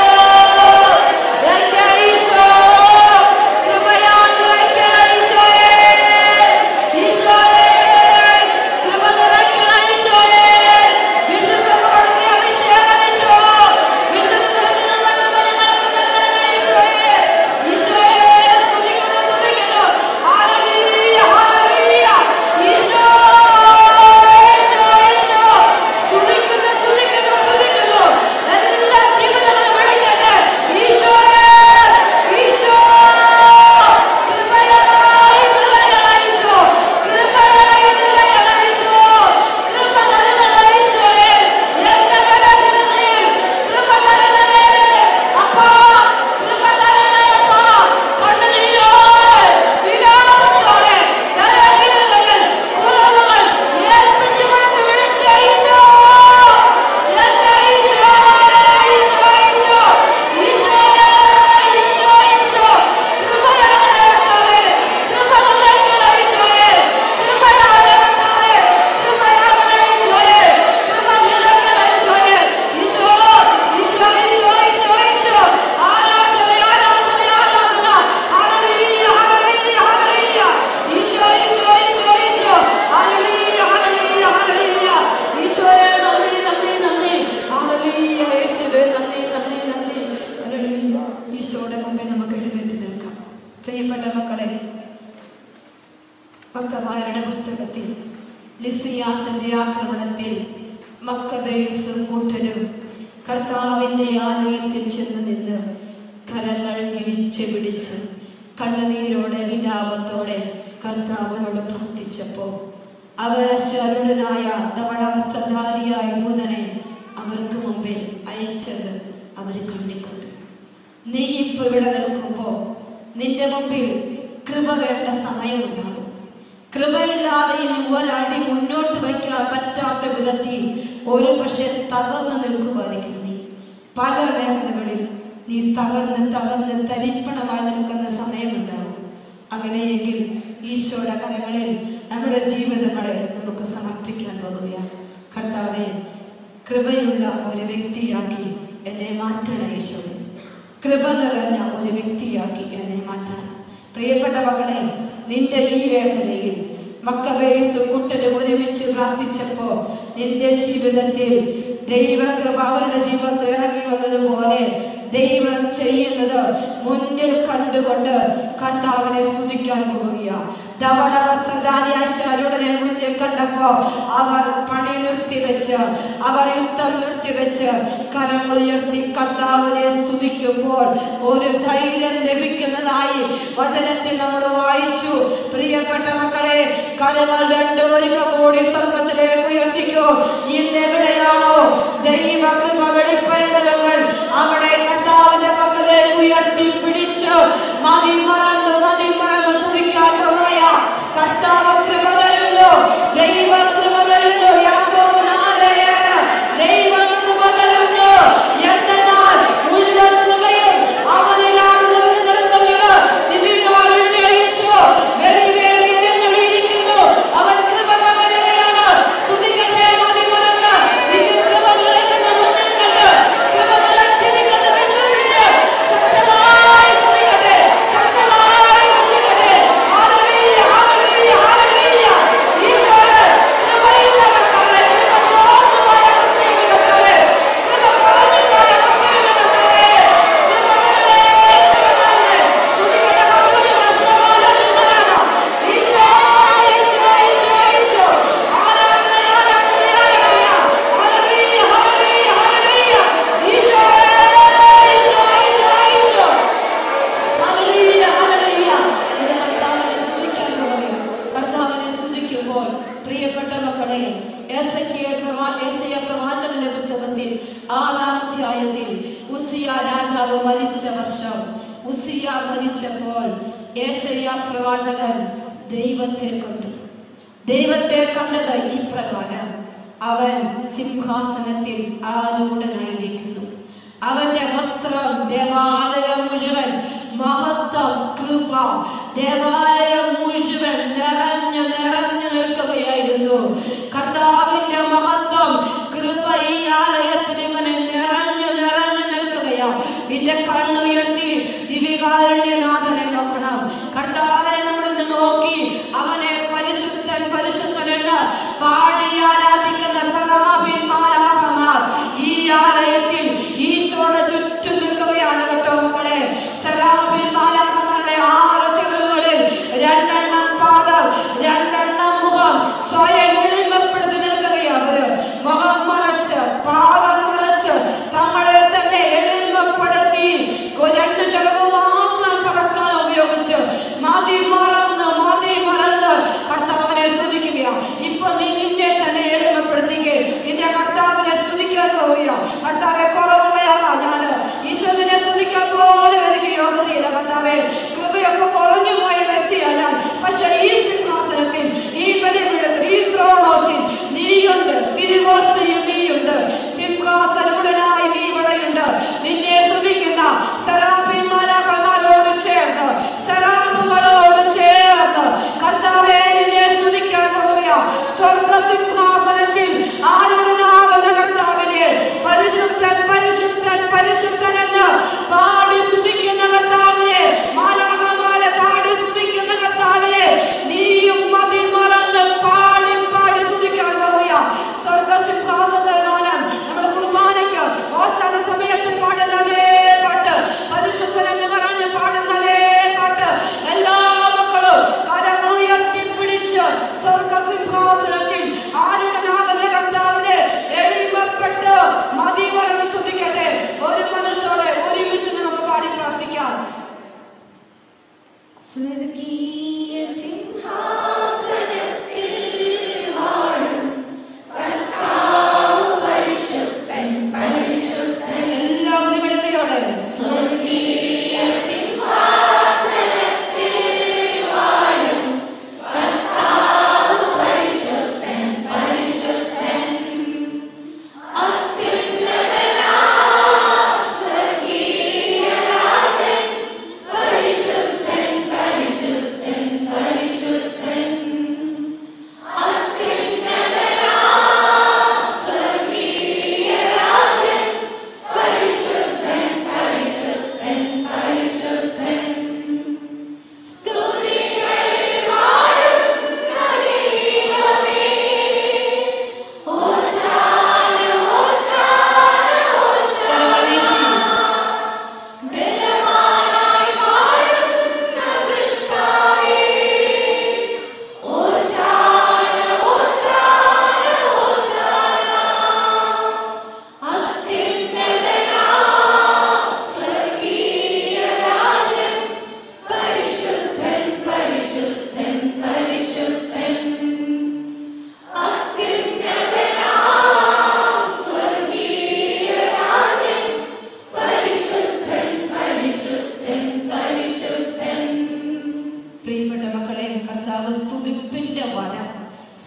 എന്റെ ഈശോ കൃപയാൽ നിറയ്ക്കണ ഈശോയെ ഈശോയെ കൃപ നിറയ്ക്കണ ഈശോയെ വിശുദ്ധമാണെന്ന അഭിഷേകം ഈശോ വിശുദ്ധ ഈശോയെ ഈശോയെ സ്തുതിക്കുന്നു സ്തുതിക്കുന്നു ഹല്ലേലൂയ ഹല്ലേലൂയ ഈശോ ഈശോ ഈശോ ലിസിയാസിന്റെ ആക്രമണത്തിൽ മക്കബേസും കൂട്ടരും കർത്താവിന്റെ ആലയത്തിൽ ചെന്ന് നിന്ന് കരങ്ങൾ വിരിച്ച് പിടിച്ച് കണ്ണുനീരോടെ വിലാപത്തോടെ കർത്താവിനോട് പ്രാർത്ഥിച്ചപ്പോ അവർ ശരുടനായ ധവളവസ്ത്രധാരിയായ ദൂതനെ അവർക്ക് മുമ്പിൽ അയച്ചത് അവർ കണ്ടിക്കൊണ്ട് നീ ഇപ്പൊ ഇവിടെ നിൽക്കുമ്പോ നിന്റെ മുമ്പിൽ കൃപ വേണ്ട സമയമുണ്ടാകും കൃപയില്ലാതെ ഇനി ഒരടി മുന്നോട്ട് വയ്ക്കാൻ പറ്റാത്ത വിധത്തിൽ ഒരു പക്ഷെ തകർന്നു നിൽക്കുമായിരിക്കും നീ പല മേഖലകളിൽ നീ തകർന്ന് തകർന്ന് തരിപ്പണമായി നിൽക്കുന്ന സമയമുണ്ടാകും അങ്ങനെയെങ്കിൽ ഈശോയുടെ കരങ്ങളിൽ നമ്മുടെ ജീവിതങ്ങളെ നമുക്ക് സമർപ്പിക്കാൻ പോകുകയാണ് കർത്താവെ കൃപയുള്ള ഒരു വ്യക്തിയാക്കി എന്നെ മാറ്റണം ഈശോ കൃപ നിറഞ്ഞ ഒരു വ്യക്തിയാക്കി എന്നെ മാറ്റണം പ്രിയപ്പെട്ട മക്കളെ നിന്റെ ഈ വേദനയിൽ മക്കബേസും കുട്ടനും ഒരുമിച്ച് പ്രാർത്ഥിച്ചപ്പോ നിന്റെ ജീവിതത്തിൽ ദൈവകൃപ അവരുടെ ജീവിതത്തിൽ ഇറങ്ങി വന്നതുപോലെ ദൈവം ചെയ്യുന്നത് മുന്നിൽ കണ്ടുകൊണ്ട് കർത്താവിനെ സ്തുതിക്കാൻ പോവുകയാണ് ധവളവസ്ത്രധാരിയാശാലുടനെ മുന്നിൽ കണ്ടപ്പോ അവർ പണി നിർത്തിവെച്ച് അവർ യുദ്ധം നിർത്തിവെച്ച് കരങ്ങൾ ഉയർത്തി കർത്താവിനെ സ്തുതിക്കുമ്പോൾ ഒരു ധൈര്യം ലഭിക്കുന്നതായി വചനത്തിൽ നമ്മൾ വായിച്ചു പ്രിയപ്പെട്ട മക്കളെ കരങ്ങൾ രണ്ടുപേരും കൂടി സ്വർഗത്തിലേക്ക് ഉയർത്തിക്കോ ഇന്ന് എവിടെയാണോ ദൈവകൃപ വെളിപ്പെടുന്നതെങ്കിൽ അവിടെ കർത്താവിന്റെ മക്കളെ ഉയർത്തി പിടിച്ച് മതി മറന്നു മതി മറന്നു സ്തുതിക്കാൻ പോവുകയാ കർത്താവ് കൃപ തരുന്നു ദൈവ കൃപ തരുന്നു യാക്കോബിനാലയാണ് ദൈവ കൃപ തരുന്നു എന്നാൽ ഉള്ള കൃപയും അവനിലാണ് നിറഞ്ഞു നിൽക്കുന്നത് ദിവ്യകാരുണ്യ യേശു വെളിവേറി എഴുന്നള്ളിയിരിക്കുന്നു അവൻ കൃപ പകരുകയാണ് സ്തുതിക്കട്ടെ മതി മറന്ന് ഇത് കൃപ നിറയ്ക്കുന്ന മുന്നിൽ കണ്ട് കൃപ നിറച്ചിരിക്കുന്ന വിശ്വസിച്ച് ശക്തമായി സ്തുതിക്കട്ടെ ശക്തമായി സ്തുതിക്കട്ടെ ഹല്ലേലൂയ ഹല്ലേലൂയ ഹല്ലേലൂയ ഈശോയെ കൃപയുള്ളവർക്കായി കൃപ ചോർന്നു പോയ ക്രിസ്ത്യാനികൾക്കായി കൃപ കുറഞ്ഞു പോയ ക്രിസ്ത്യാനികൾക്കായി കൃപ വരണേ കൃപ വരണേ സ്തുതിക്കട്ടെ ഹല്ലേലൂയ ശരണമാണ് ഈശോ ഈശോ ഈശോ ഈശോ ആരാധന ആരാധന ആരാധന hallelujah hallelujah hallelujah Eesho Eesho Eesho Eesho hallelujah, hallelujah. ഇത് കർത്താവിനെ സ്തുതിക്കാൻ പോവുകയാണ്. കർത്താവിനെ സ്തുതിക്കുമ്പോൾ പ്രിയപ്പെട്ട മക്കളെ ഏസയ്ക്കിയ പ്രവാ- ഏശയ്യ പ്രവാചകന്റെ പുസ്തകത്തിൽ ആറാം അധ്യായത്തിൽ ഉസിയ രാജാവ് മരിച്ച വർഷം ഉസിയ മരിച്ചപ്പോൾ ഏശയ്യ പ്രവാചകൻ ദൈവത്തെ കണ്ടു ദൈവത്തെ കണ്ടത് ഈ പ്രകാരം അവൻ സിംഹാസനത്തിൽ ആരൂഢനായിരിക്കുന്നു അവന്റെ വസ്ത്രം ദേവാലയം മുഴുവൻ മഹത്വം കൃപ ദേവാലയം മുഴുവൻ നിറഞ്ഞു നിറഞ്ഞു നിൽക്കുകയായിരുന്നു കർത്താവിന്റെ മഹത്വം കൃപ ഈ ആലയത്തിൽ ഇങ്ങനെ നിറഞ്ഞു നിറഞ്ഞു നിൽക്കുകയാ നിന്റെ കണ്ണുയർത്തി ദിവികാരുണ്യനാഥനെ നോക്കണം കർത്താവിനെ നമ്മളിന്ന് നോക്കി അവനെ പരിശുദ്ധൻ പരിശുദ്ധൻ എന്ന് പാടി ആരാധിക്കുന്ന സറാബിൻ മാലാഹമാർ ഈ ആലയത്തിൽ ഈശോയുടെ ചുറ്റും നിൽക്കുകയാണ് കേട്ടോ മക്കളെ സറാബിൻ മാലാഹമാരുടെ ആറ് ചെറുകളിൽ രണ്ടെണ്ണം പാദം രണ്ടെണ്ണം മുഖം സ്വയം എളിമപ്പെടുത്തി നിൽക്കുകയാണ് അവര് മുഖം മറച്ച് പാദം മറച്ച് തങ്ങളെ തന്നെ എളിമപ്പെടുത്തി രണ്ട് ചെലവ് മാത്രം പറക്കാൻ ഉപയോഗിച്ച് മതി മറന്ന് മതി മറന്ന് കർത്താവിനെ സ്തുതിക്കുകയാണ് ഇപ്പൊ നീ നിന്നെ തന്നെ എളിമപ്പെടുത്തിക്കേ നിന്റെ കർത്താവിനെ സ്തുതിക്കാൻ പോവുക കർത്താവെ കുറവുള്ളയാളാ ഞാന് ഈശ്വരനെ സ്തുതിക്കാൻ പോലും എനിക്ക് യോഗ്യതയില്ല കർത്താവെ കൃപയൊക്കെ കുറഞ്ഞു പോയ വ്യക്തിയല്ല പക്ഷെ ഈ സിംഹാസനത്തിൽ ഈ ബലിപീഠത്തിൽ ഈ ത്രോണോസിൽ നീയുണ്ട് തിരുവോസ്തയിൽ നീയുണ്ട് സിംഹാസനമുടനായി നീ ഇവിടെയുണ്ട് നിന്നെ സ്തുതിക്കുന്ന സരാഭിമാലാക്കന്മാരോട് ചേർന്ന് സരാബുകളോട് ചേർന്ന് കർത്താവെ നിന്നെ സ്തുതിക്കാൻ പോവുക സ്വർഗ സിംഹാസനത്തിൽ ആരുടനാകുന്ന കർത്താവിനെ പരിശുദ്ധൻ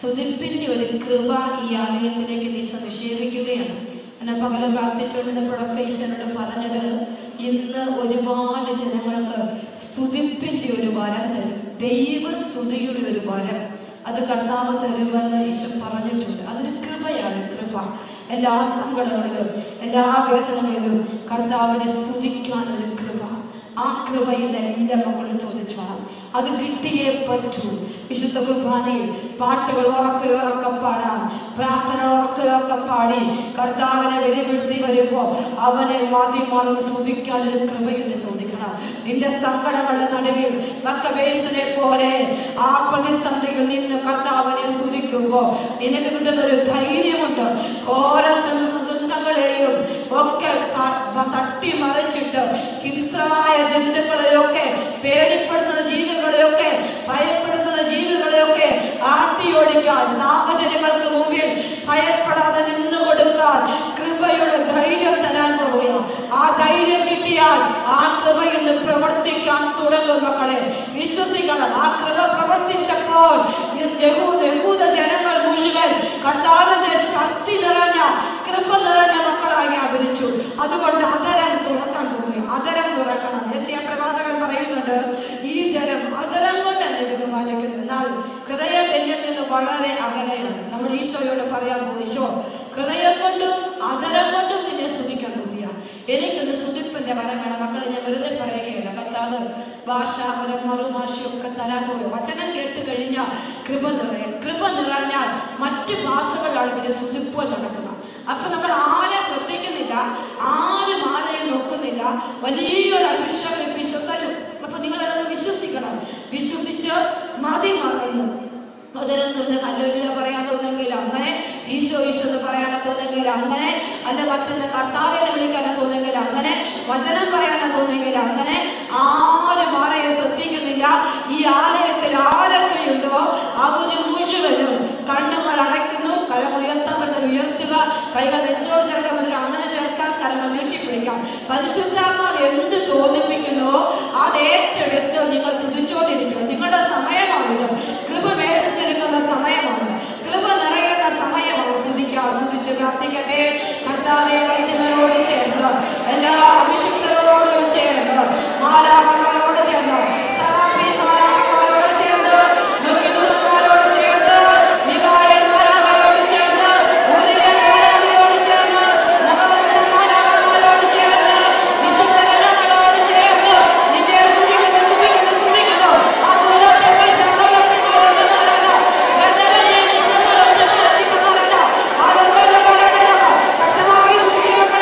സ്തുതിപ്പിന്റെ ഒരു കൃപ ഈ ആലയത്തിലേക്ക് ഈശോ നിക്ഷേപിക്കുകയാണ് എന്നെ പകല് പ്രാർത്ഥിച്ചുകൊണ്ടിരുന്നപ്പോഴൊക്കെ ഈശോനോട് പറഞ്ഞത് ഇന്ന് ഒരുപാട് ജനങ്ങൾക്ക് സ്തുതിപ്പിന്റെ ഒരു വരം തരും ദൈവ സ്തുതിയുടെ ഒരു വരം അത് കർത്താവ് തരുമെന്ന് ഈശോ പറഞ്ഞിട്ടുണ്ട് അതൊരു കൃപയാണ് കൃപ എല്ലാ സങ്കടങ്ങളിലും എല്ലാ വേദനകളിലും കർത്താവിനെ സ്തുതിക്കാൻ ഒരു കൃപ ആ കൃപ ഇന്ന് എൻ്റെ മക്കളും ചോദിച്ചു വേണം അത് കിട്ടിയേ പറ്റൂ വിശുദ്ധ കുർബാനയിൽ പാട്ടുകൾ ഉറക്കെ ഉറക്കെ പാടാം പ്രാർത്ഥന ഉറക്കെ ഉറക്കെ പാടി കർത്താവിനെ വെളിപ്പെടുത്തി വരുമ്പോ അവനെ മാധ്യമാണെന്ന് സ്തുതിക്കാൻ ഒരു കൃപയെന്ന് ചോദിക്കണം നിന്റെ സങ്കടങ്ങളുടെ നടുവിൽ മക്കബേസിനെ പോലെ ആ പ്രതിസന്ധിയിൽ നിന്ന് കർത്താവിനെ സ്തുതിക്കുമ്പോ നിനക്ക് കിട്ടുന്ന ഒരു ധൈര്യമുണ്ട് ഓരോ ദുഃഖങ്ങളെയും ഒക്കെ ത- തട്ടിമറിച്ചിട്ട് ഹിംസമായ ജന്തുക്കളെയൊക്കെ പേടിപ്പെടുന്ന ജീവികളെയൊക്കെ ഭയപ്പെടുന്ന ജീവികളെയൊക്കെ ആട്ടിയോടിക്കാൻ സാഹചര്യങ്ങൾക്ക് മുമ്പിൽ ഭയപ്പെടാതെ നിന്നു കൊടുക്കാൻ കൃപയുടെ ധൈര്യം തരാൻ പോവുകയാണ് ആ ധൈര്യം കിട്ടിയാൽ ആ കൃപ ഇന്ന് പ്രവർത്തിക്കാൻ തുടങ്ങും മക്കളെ വിശ്വസിക്കണം ആ കൃപ പ്രവർത്തിച്ചപ്പോൾ ഈ യഹൂദ യഹൂദ ജനങ്ങൾ മുഴുവൻ കർത്താവിന്റെ ശക്തി നിറഞ്ഞ കൃപ നിറഞ്ഞ മക്കളായി വ്യാപരിച്ചു അതുകൊണ്ട് അതരം തുറക്കാൻ പോകുകയും അതരം തുറക്കണം യേശയ പ്രവാചകൻ പറയുന്നുണ്ട് ഈ ജനം അതരം കൊണ്ട് എന്നെ ബഹുമാനിക്കുന്നു എന്നാൽ ഹൃദയം എന്നിൽ നിന്ന് വളരെ അകലെയാണ് നമ്മൾ ഈശോയോട് പറയാൻ പോകും ഈശോ ഹൃദയം കൊണ്ടും അതരം കൊണ്ടും നിന്നെ സ്തുതിക്കാൻ പോവുകയാണ് എനിക്കൊന്ന് സ്തുതിപ്പിന്റെ വരം വേണം മക്കളെ ഞാൻ വെറുതെ പറയുകയല്ല കർത്താവ് ഭാഷ വരം മറുഭാഷയൊക്കെ തരാൻ പോയോ വചനം കേട്ട് കഴിഞ്ഞാൽ കൃപ നിറയും കൃപ നിറഞ്ഞാൽ മറ്റ് ഭാഷകളാണ് പിന്നെ സ്തുതിപ്പുകൾ നടക്കുക അപ്പൊ നമ്മൾ ആരെ ശ്രദ്ധിക്കുന്നില്ല ആരും ആരെയും നോക്കുന്നില്ല വലിയൊരു അഭിഷേകം വിശ്വസരും അപ്പൊ നിങ്ങൾ അതൊന്ന് വിശ്വസിക്കണം വിശ്വസിച്ച് മതി മറന്നു അതിനെ നിന്ന് കല്ലുള്ളില പറയാൻ തോന്നുമെങ്കിൽ അങ്ങനെ ഈശോ ഈശോ എന്ന് പറയാൻ തോന്നുമെങ്കിൽ അങ്ങനെ അല്ല മറ്റൊന്ന് കർത്താവിനെ വിളിക്കാൻ തോന്നുമെങ്കിൽ അങ്ങനെ വചനം പറയാൻ തോന്നുമെങ്കിൽ അങ്ങനെ ആരും ആരെയും ശ്രദ്ധിക്കുന്നില്ല ഈ ആലയത്തിൽ ആരൊക്കെയുണ്ടോ അവര് മുഴുവനും കണ്ണുകൾ അടയ്ക്കുന്നു കരങ്ങൾ ഉയർത്താൻ പറ്റുന്നത് ഉയർത്തുക കൈകൾ നെഞ്ചോട് ചേർക്കാൻ പറ്റുന്നത് അങ്ങനെ ചേർക്കാൻ കരങ്ങൾ നീട്ടിപ്പിടിക്കാം പരിശുദ്ധാത്മാവ് എന്ത് തോന്നിപ്പിക്കുന്നുവോ അത് ഏറ്റെടുത്ത് നിങ്ങൾ സ്തുതിച്ചോണ്ടിരിക്കണം നിങ്ങളുടെ സമയമാണിത് കൃപ മേടിച്ചെടുക്കുന്ന സമയമാണ് കൃപ നിറയുന്ന സമയമാണ് സ്തുതിക്കാം സ്തുതിച്ച് പ്രാർത്ഥിക്കട്ടെ കർത്താവെ വൈദ്യങ്ങളോട് ചേർന്ന് എല്ലാ അഭിഷിക്തരോടും ചേർന്ന് മാലാപമാരോട് ചേർന്ന് സറാഫി മാലാപമാരോട് ചേർന്ന് മുഖ്യദൂതന്മാരോട് ചേർന്ന് മികായേൽ മാലാഖയോട് ചേർന്ന് ഉറിയേൽ മാലാഖയോട് ചേർന്ന് നവവധ മാലാഖമാരോട് ചേർന്ന് വിശുദ്ധ ഗണങ്ങളോട് ചേർന്ന് നിന്നെ സ്തുതിക്കുന്നു സ്തുതിക്കുന്നു സ്തുതിക്കുന്നു ആ ദൂരത്തങ്ങൾ ശബ്ദമുയർത്തിക്കൊള്ളുന്നവരല്ല ഗന്ധർവ്വനെ ശബ്ദമുയർത്തിക്കൊള്ളുന്നവരല്ല ആ ദുർബലകളല്ല ശക്തമായി സ്തുതിക്കുക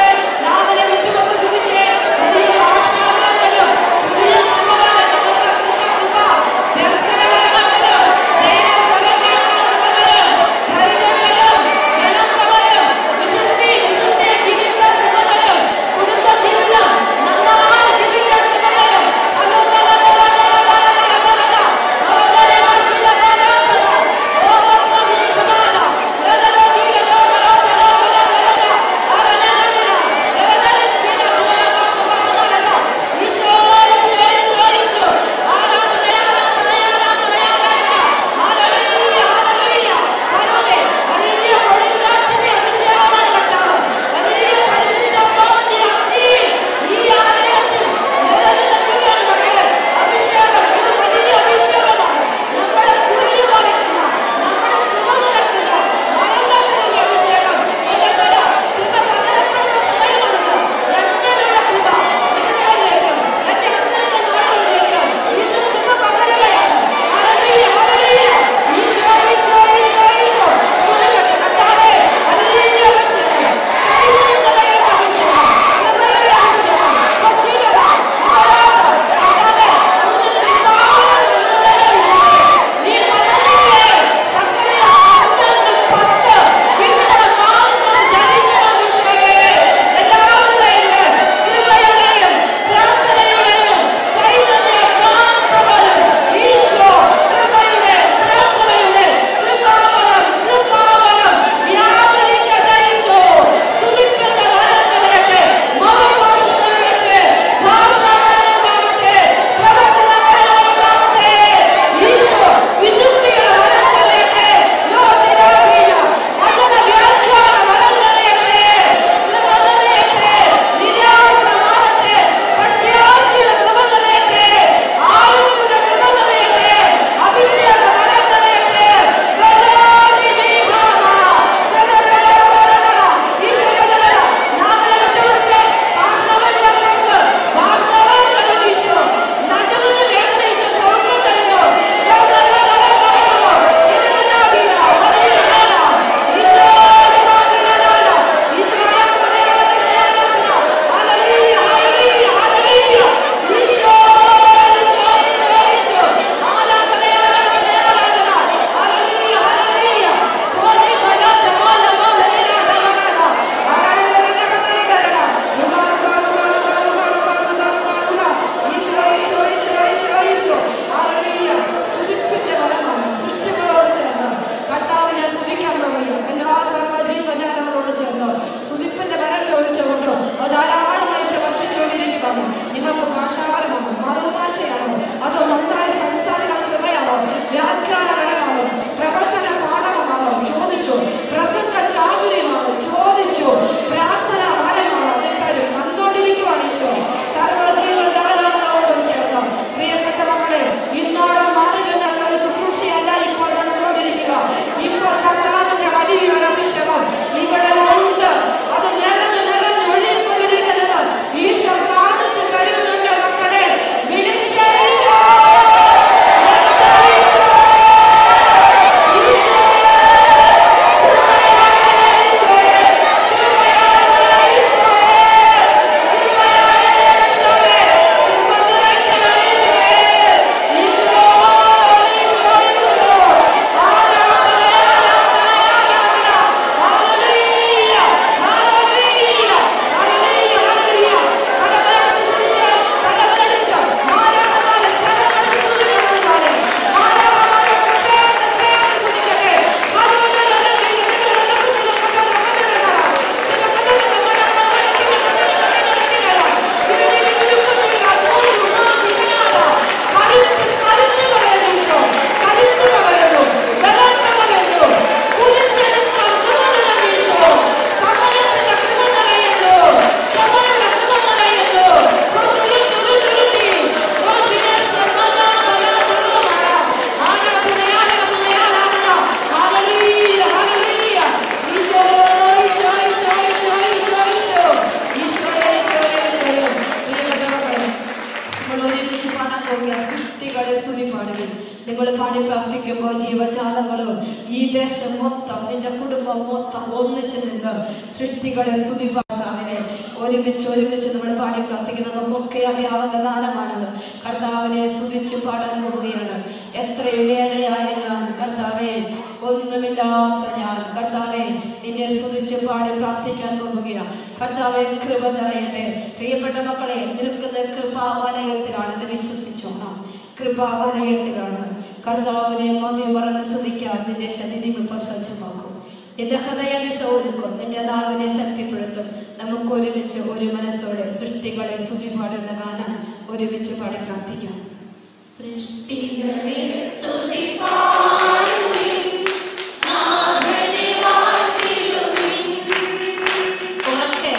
നമ്മൾ പാടി പ്രാർത്ഥിക്കുമ്പോൾ ജീവജാലങ്ങളും ഈ ദേശം മൊത്തം നിന്റെ കുടുംബം മൊത്തം ഒന്നിച്ചു നിന്ന് സൃഷ്ടികളെ സ്തുതിപ്പാർത്താവിനെ ഒരുമിച്ച് ഒരുമിച്ച് നമ്മൾ പാടി പ്രാർത്ഥിക്കുന്നത് നമുക്കൊക്കെ അറിയാവുന്ന ഗാനമാണത് കർത്താവിനെ സ്തുതിച്ച് പാടാൻ പോവുകയാണ് എത്ര ഇടയായ ഞാൻ കർത്താവെ ഒന്നുമില്ലാത്ത ഞാൻ കർത്താവെ നിന്നെ സ്തുതിച്ച് പാടി പ്രാർത്ഥിക്കാൻ പോവുകയാണ് കർത്താവെ കൃപ നിറയട്ടെ പ്രിയപ്പെട്ട മക്കളെ നിൽക്കുന്ന കൃപാവലയത്തിലാണ് ഇത് വിശ്വസിച്ചോണം കൃപാവലയത്തിലാണ് കർത്താവിനെ മതി മറന്ന് സ്തുതിക്കാൻ നിന്റെ ശരീരം ഇപ്പൊ സജ്ജമാക്കും നിന്റെ ഹൃദയം ശോധിക്കും നിന്റെ നാവിനെ ശക്തിപ്പെടുത്തും നമുക്ക് ഒരുമിച്ച് ഒരു മനസ്സോടെ സൃഷ്ടികളെ സ്തുതി പാടുന്ന ഗാനം ഒരുമിച്ച് പാടി പ്രാർത്ഥിക്കാം സൃഷ്ടികളെ സ്തുതി പാടുവിൻ നാഥനെ വാഴ്ത്തിടുവിൻ ഉറക്കെ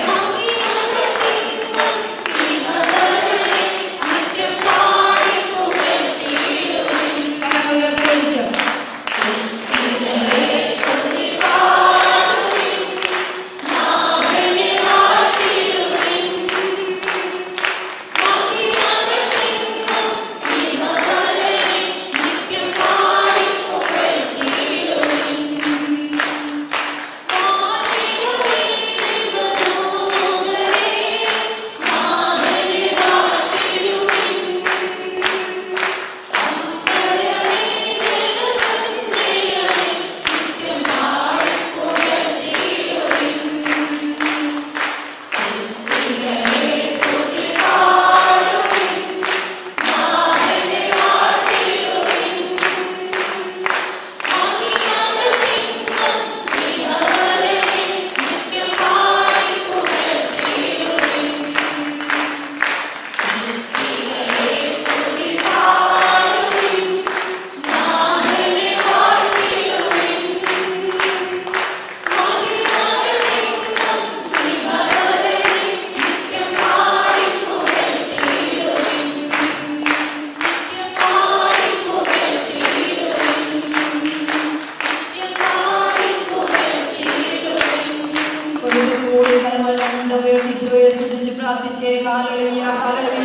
നിത്യം പാടി പുകഴ്ത്തിയിടുവിൻ കരങ്ങൾ ഉയർത്തിപ്പിടിച്ച് സൃഷ്ടികളെ സ്തുതി പാടുവിൻ നാഥനെ വാഴ്ത്തിടുവിൻ നിത്യം പാടി പുകഴ്ത്തിയിടുവിൻ പാടിടുവിൻ ദൈവദൂതരെ നാഥനെ വാഴ്ത്തിടുവിൻ അമ്പരമേ ജലസന്ധയരെ നിത്യം പാടി പുകഴ്ത്തിയിടുവിൻ സൃഷ്ടികളെ സ്തുതി പാടുവിൻ നാഥനെ വാഴ്ത്തിടുവിൻ മഹിമകൾ തിങ്ങും വിഹവരെ നിത്യം പാടി പുകഴ്ത്തിയിടുവിൻ സൃഷ്ടികളെ സ്തുതി പാടുവിൻ നാഥനെ വാഴ്ത്തിടുവിൻ മഹിമകൾ തിങ്ങും വിഹവരെ നിത്യം പാടി പുകഴ്ത്തിയിടുവിൻ നിത്യം പാടി പുകഴ്ത്തിയിടുവിൻ നിത്യം പാടി പുകഴ്ത്തിയിടുവിൻ ഒരു കോടി കരങ്ങൾ രണ്ട് ഉയർത്തി ഈശോയെ സ്തുതിച്ച് പ്രാർത്ഥിച്ചേ ഹാലലുയ ഹാലലുയ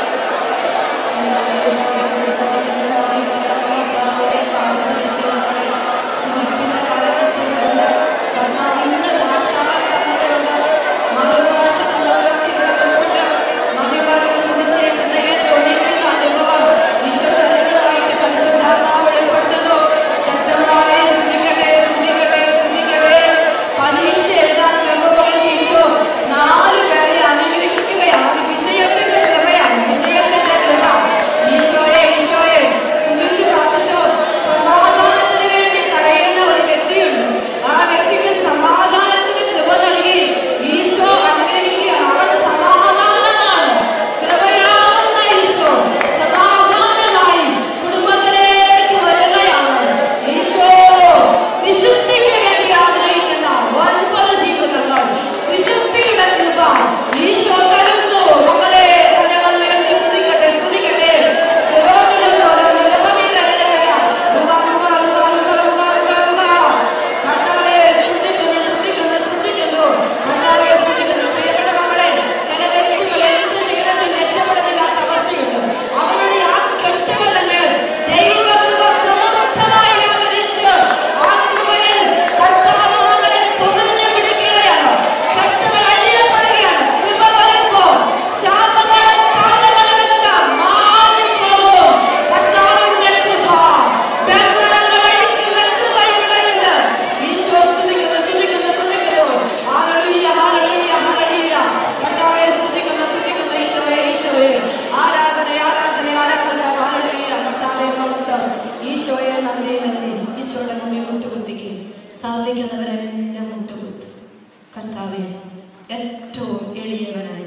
ശക്തമായി സ്തുതിക്കട്ടെ സ്തുതിക്കട്ടെ സ്തുതിക്കട്ടെ പരീക്ഷ എഴുതാൻ പ്രമുഖൻ ഈശോ നാല് പേരെ അനുഗ്രഹിക്കുകയാണ് വിജയത്തിന്റെ കൃപയാണ് വിജയത്തിന്റെ കൃപ ഈശോയെ ഈശോയെ സ്തുതിച്ചു പ്രാർത്ഥിച്ചോ സമാധാനത്തിന് വേണ്ടി കരയുന്ന ഒരു വ്യക്തിയുണ്ട് ആ വ്യക്തിക്ക് സമാധാനത്തിന് കൃപ നൽകി ഈശോ അനുഗ്രഹിക്കുകയാണ് അവൻ സമാധാനമാണ് കൃപയാവുന്ന ഈശോ സമാധാനമായി കുടുംബത്തിലേക്ക് വരികയാണ് ഈശോ വിശുദ്ധിക്ക് വേണ്ടി ആഗ്രഹിക്കുന്ന ഒൻപത് ജീവിതങ്ങൾ വിശുദ്ധിയുടെ കൃപ ഈശോ തരുന്നു മക്കളെ കരങ്ങൾ ഉയർത്തി സ്തുതിക്കട്ടെ സ്തുതിക്കട്ടെ ശിവോകളും പോലെ നിലവിലല്ല റുക റുക റുക റുക റുക റുക റുക കർത്താവേ സ്തുതിക്കുന്നു സ്തുതിക്കുന്നു സ്തുതിക്കുന്നു കർത്താവേ സ്തുതിക്കുന്നു പ്രിയപ്പെട്ട മക്കളെ ചില വ്യക്തികൾ എന്ത് ചെയ്തിട്ടും രക്ഷപ്പെടുന്നില്ലാത്ത അവസ്ഥയുണ്ട് അവരുടെ ആ കെട്ടുകളുടെ മേൽ ദൈവകൃപ സമർത്ഥമായി വ്യാപരിച്ച് ആ കൃപയിൽ കർത്താവ് അവരെ പുകഞ്ഞു പിടിക്കുകയാണ് കെട്ടുകൾ അഴിയപ്പെടുകയാണ് കൃപ വരുമ്പോൾ ശാപങ്ങളും പാപങ്ങളും എല്ലാം മാറിപ്പോകും കർത്താവിന്റെ കൃപ ബന്ധനങ്ങൾ അഴിക്കുന്ന കൃപ ഇവിടെയുണ്ട് ഈശോ സ്തുതിക്കുന്നു സ്തുതിക്കുന്നു സ്തുതിക്കുന്നു ഹല്ലേലൂയ ഹല്ലേലൂയ ഹല്ലേലൂയ കർത്താവേ സ്തുതിക്കുന്നു സ്തുതിക്കുന്നു ഈശോയെ ഈശോയെ ആരാധന ആരാധന ആരാധന ഹല്ലേലൂയ കർത്താവേ മഹത്വം ഈശോയെ നന്ദി നന്ദി ഈശോയുടെ മുമ്പിൽ മുട്ടുകുത്തിക്കും സാധിക്കുന്നവരെല്ലാം മുട്ടുകുത്തും കർത്താവെ ഏറ്റവും എളിയവനായി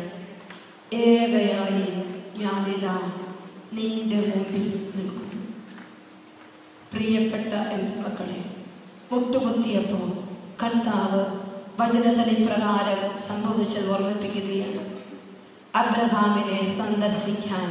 ഏകയായി ഞാനിതാ നിന്റെ മുമ്പിൽ നിൽക്കുന്നു പ്രിയപ്പെട്ട എൻ്റെ മക്കളെ മുട്ടുകുത്തിയപ്പോൾ കർത്താവ് വചനത്തിന് ഇപ്രകാരം സംഭവിച്ചത് ഓർമ്മിപ്പിക്കുകയാണ് അബ്രഹാമിനെ സന്ദർശിക്കാൻ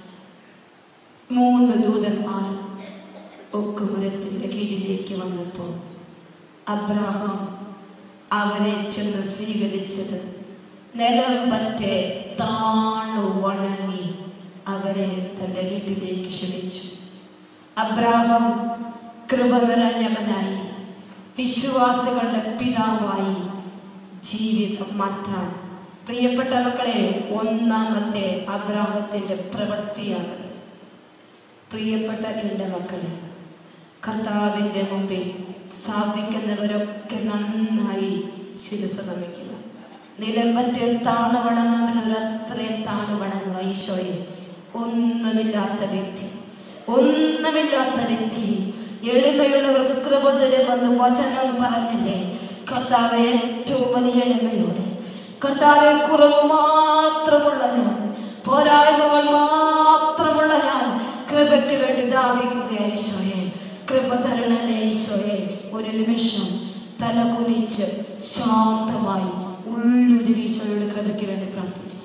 മൂന്ന് ദൂതന്മാർ ഒക്കുമരത്തിന്റെ കീഴിലേക്ക് വന്നപ്പോൾ അബ്രഹാം അവരെ ചെന്ന് സ്വീകരിച്ചത് നിലം പറ്റെ താണു വണങ്ങി അവരെ തന്റെ വീട്ടിലേക്ക് ക്ഷണിച്ചു അബ്രാഹം കൃപ നിറഞ്ഞവനായി വിശ്വാസികളുടെ പിതാവായി ജീവിതം മാറ്റാൻ പ്രിയപ്പെട്ട മക്കളെ ഒന്നാമത്തെ അബ്രാഹത്തിന്റെ പ്രവൃത്തിയാണത് പ്രിയപ്പെട്ട എൻ്റെ മക്കളെ കർത്താവിന്റെ മുമ്പിൽ സാധിക്കുന്നവരൊക്കെ നന്നായി ശിരസ നമിക്കുക നിലമ്പറ്റിൽ താണു വണങ്ങുന്നവർ അത്രയും താണു വണങ്ങുക ഈശോയെ ഒന്നുമില്ലാത്ത വ്യക്തി ഒന്നുമില്ലാത്ത വ്യക്തി എളിമയുള്ളവർക്ക് കൃപ തരുമെന്ന് വചനം പറഞ്ഞില്ലേ കർത്താവ് ഏറ്റവും വലിയ എളിമയോടെ കർത്താവെ കുറവ് മാത്രമുള്ള ഞാൻ പോരായ്മകൾ മാത്രമുള്ള ഞാൻ കൃപയ്ക്ക് വേണ്ടി ദാഹിക്കുക ഈശോയെ കൃപ തരണമേ ഈശോയെ ഒരു നിമിഷം തല കുനിച്ച് ശാന്തമായി ഉള്ളൊരു ഈശോയുടെ കൃപയ്ക്ക് വേണ്ടി പ്രാർത്ഥിച്ചു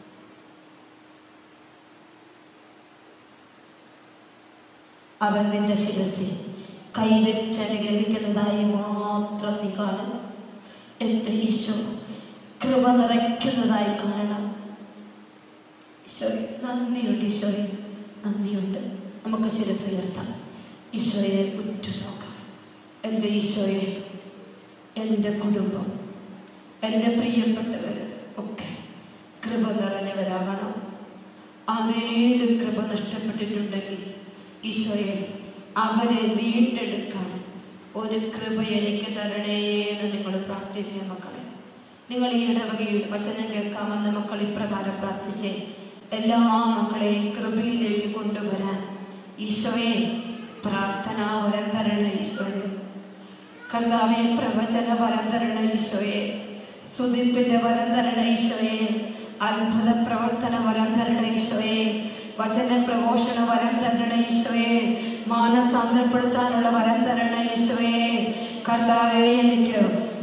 അവൻ നിന്റെ ശിരസിൽ കൈവച്ച് അനുഗ്രഹിക്കുന്നതായി മാത്രം നീ കാണണം എന്റെ ഈശോ കൃപ നിറയ്ക്കുന്നതായി കാണണം ഈശോയെ നന്ദിയുണ്ട് ഈശോയെ നന്ദിയുണ്ട് നമുക്ക് ശിരസ് ഉയർത്താം ഈശോയെ ഉറ്റുനോക്കാം എൻ്റെ ഈശോയെ എൻ്റെ കുടുംബം എൻ്റെ പ്രിയപ്പെട്ടവർ ഒക്കെ കൃപ നിറഞ്ഞവരാകണം ആരേലും കൃപ നഷ്ടപ്പെട്ടിട്ടുണ്ടെങ്കിൽ ഈശോയെ അവരെ വീണ്ടെടുക്കാൻ ഒരു കൃപ എനിക്ക് തരണേ എന്ന് നിങ്ങൾ പ്രാർത്ഥിച്ച മക്കളെ നിങ്ങൾ ഈ ഇടവകയിൽ വചനം കേൾക്കാമെന്ന മക്കൾ ഇപ്രകാരം പ്രാർത്ഥിച്ചേ എല്ലാ മക്കളെയും കൃപയിലേക്ക് കൊണ്ടുവരാൻ ഈശോയെ പ്രാർത്ഥന വരം തരണ ഈശോയെ കർത്താവെ പ്രവചന വരം തരണ ഈശോയെ സ്തുതിപ്പിന്റെ വരം തരണ ഈശോയെ അത്ഭുത പ്രവർത്തന വരം തരണ ഈശോയെ വചന പ്രഘോഷണ വരം തരണ ഈശോയെ മാനസാന്തരപ്പെടുത്താനുള്ള വരം തരണ ഈശോയെ കർത്താവെ എനിക്ക്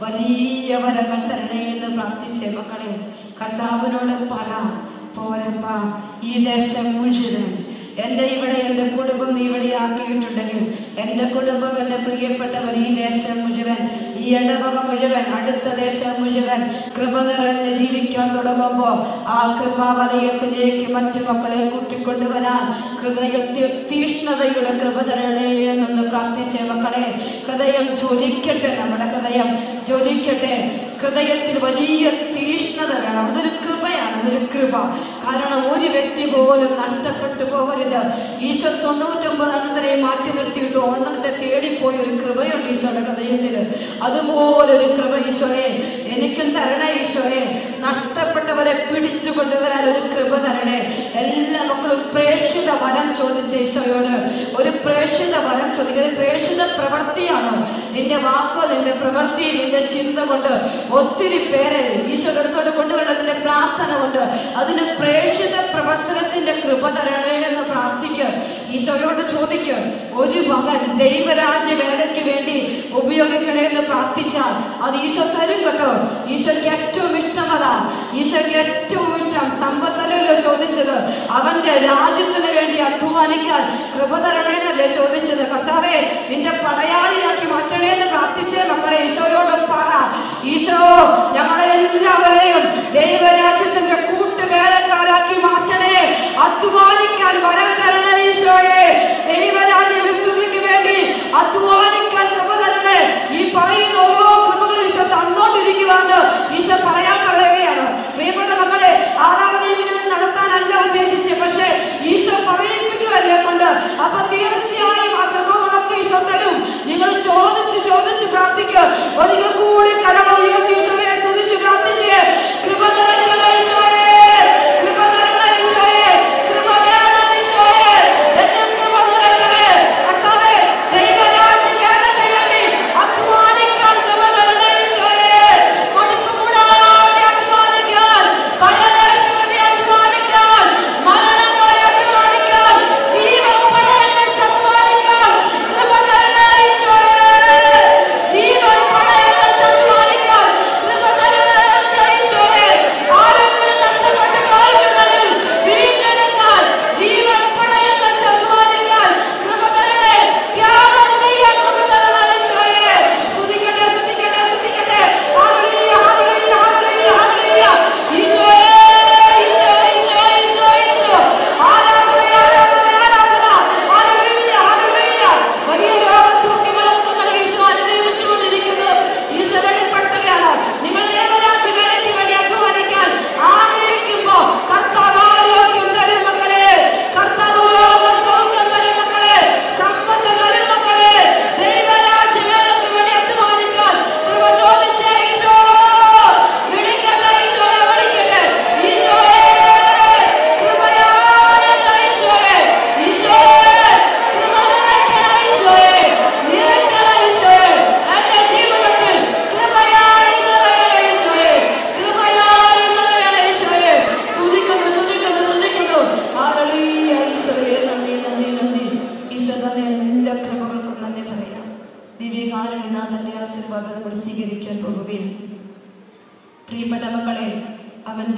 വലിയ വരങ്ങൾ തരണേ എന്ന് പ്രാർത്ഥിച്ചേ മക്കളെ കർത്താവിനോട് പറ പോരപ്പ ഈ ദേശം മുഴുവൻ എന്റെ ഇവിടെ എന്റെ കുടുംബം നീ ഇവിടെ ആക്കിയിട്ടുണ്ടെങ്കിൽ എന്റെ കുടുംബം എന്റെ പ്രിയപ്പെട്ടവർ ഈ ദേശം മുഴുവൻ ഈ ഇടവക മുഴുവൻ അടുത്ത ദേശം മുഴുവൻ കൃപ നിറഞ്ഞ് ജീവിക്കാൻ തുടങ്ങുമ്പോ ആ കൃപാവലയത്തിലേക്ക് മറ്റു മക്കളെ കൂട്ടിക്കൊണ്ടുവരാൻ ഹൃദയത്തിൽ തീഷ്ണതയുടെ കൃപ തരണേ എന്നൊന്ന് പ്രാർത്ഥിച്ചേ മക്കളെ ഹൃദയം ജ്വലിക്കട്ടെ നമ്മുടെ ഹൃദയം ജ്വലിക്കട്ടെ ഹൃദയത്തിൽ വലിയ തീഷ്ണത വേണം അതൊരു കൃപയാണ് അതൊരു കൃപ കാരണം ഒരു വ്യക്തി പോലും നഷ്ടപ്പെട്ടു പോകരുത് ഈശോ തൊണ്ണൂറ്റൊമ്പത് അനന്തരെ മാറ്റി നിർത്തിയിട്ട് ഒന്നത്തെ തേടിപ്പോയ ഒരു കൃപയുണ്ട് ഈശോയുടെ ഹൃദയത്തില് അതുപോലെ ഒരു കൃപ ഈശോയെ എനിക്കും തരണേ ഈശോയെ നഷ്ടപ്പെട്ടവരെ പിടിച്ചു കൊണ്ടുവരാൻ ഒരു കൃപ തരണേ എല്ലാ മക്കളും പ്രേക്ഷിത വരം ചോദിച്ച ഈശോയോട് ഒരു പ്രേക്ഷിത വരം ചോദിക്കുന്നത് പ്രേക്ഷിത പ്രവൃത്തിയാണോ നിന്റെ വാക്കോ നിന്റെ പ്രവൃത്തി നിന്റെ ചിന്ത കൊണ്ട് ഒത്തിരി പേരെ ഈശോയുടെ അടുത്തോട്ട് കൊണ്ടുവരുന്നതിന്റെ പ്രാർത്ഥന കൊണ്ട് അതിന് പ്രേക്ഷിത പ്രവർത്തനത്തിന്റെ കൃപ തരണേ എന്ന് പ്രാർത്ഥിക്കുക ഈശോയോട് ചോദിക്കുക ഒരു മകൻ ദൈവരാജ്യ വേലയ്ക്ക് വേണ്ടി ഉപയോഗിക്കണേ എന്ന് പ്രാർത്ഥിച്ചാൽ അത് ഈശോ തരും കേട്ടോ ഈശോയ്ക്ക് ഏറ്റവും ഇഷ്ടം അതാ ഈശോയ്ക്ക് ഏറ്റവും ഇഷ്ടം സമ്പത്തല്ലല്ലോ ചോദിച്ചത് അവന്റെ രാജ്യത്തിന് വേണ്ടി അധ്വാനിക്കാൻ കൃപ തരണേന്നല്ലേ ചോദിച്ചത് കർത്താവേ നിന്റെ പടയാളിയാക്കി മാറ്റണേ എന്ന് പ്രാർത്ഥിച്ചേ മക്കളെ ഈശോയോട് പറ ഈശോ ഞങ്ങളെ എല്ലാവരെയും ദൈവരാജ്യത്തിന്റെ കൂട്ടുവേലക്കാരാക്കി മാറ്റണേ അധ്വാനിക്കാൻ വരം തരണേ ഈശോയെ ദൈവരാജ്യ വിസ്തൃതിക്ക് വേണ്ടി അധ്വാനിക്കാൻ കൃപ തരണേ ഈ പറയുന്ന ഓരോ കൃപകളും ഈശോ തന്നോണ്ടിരിക്കുവാണ് ഈശോ പറയാൻ പറയുകയാണ് പ്രിയപ്പെട്ട മക്കളെ ആരാധന ഇങ്ങനെ നടത്താനല്ല ഉദ്ദേശിച്ചത് പക്ഷേ ഈശോ പറയിപ്പിക്കുകയല്ലേ കൊണ്ട് അപ്പൊ തീർച്ചയായും ആ കൃപകളൊക്കെ ഈശോ തരും നിങ്ങൾ ചോദിച്ച് ചോദിച്ച് പ്രാർത്ഥിക്കുക ഒരിക്കൽ കൂടി കലകൾ ഉയർത്തി ഈശോയെ സ്തുതിച്ച് പ്രാർത്ഥിച്ച് കൃപ നിറയ്ക്കണേ ഈശോയെ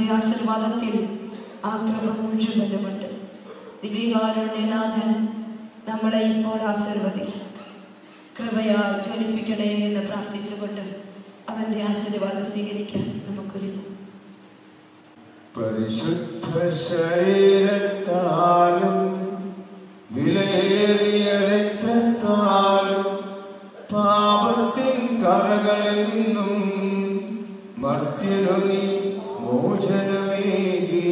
അവന്റെ ആശീർവാദത്തിൽ ആ കൃപ മുഴുവനുമുണ്ട് ദിവ്യകാരുണ്യനാഥൻ നമ്മളെ ഇപ്പോൾ ആശീർവദിക്കും കൃപയാൽ ജ്വലിപ്പിക്കണേ എന്ന് പ്രാർത്ഥിച്ചുകൊണ്ട് അവന്റെ ആശീർവാദം സ്വീകരിക്കാൻ നമുക്കൊരുങ്ങും പരിശുദ്ധ ശരീരത്താലും വിലയേറിയ രക്തത്താലും പാപത്തിൻ കറകളിൽ നിന്നും മർത്യനു നീ മോചനമേകി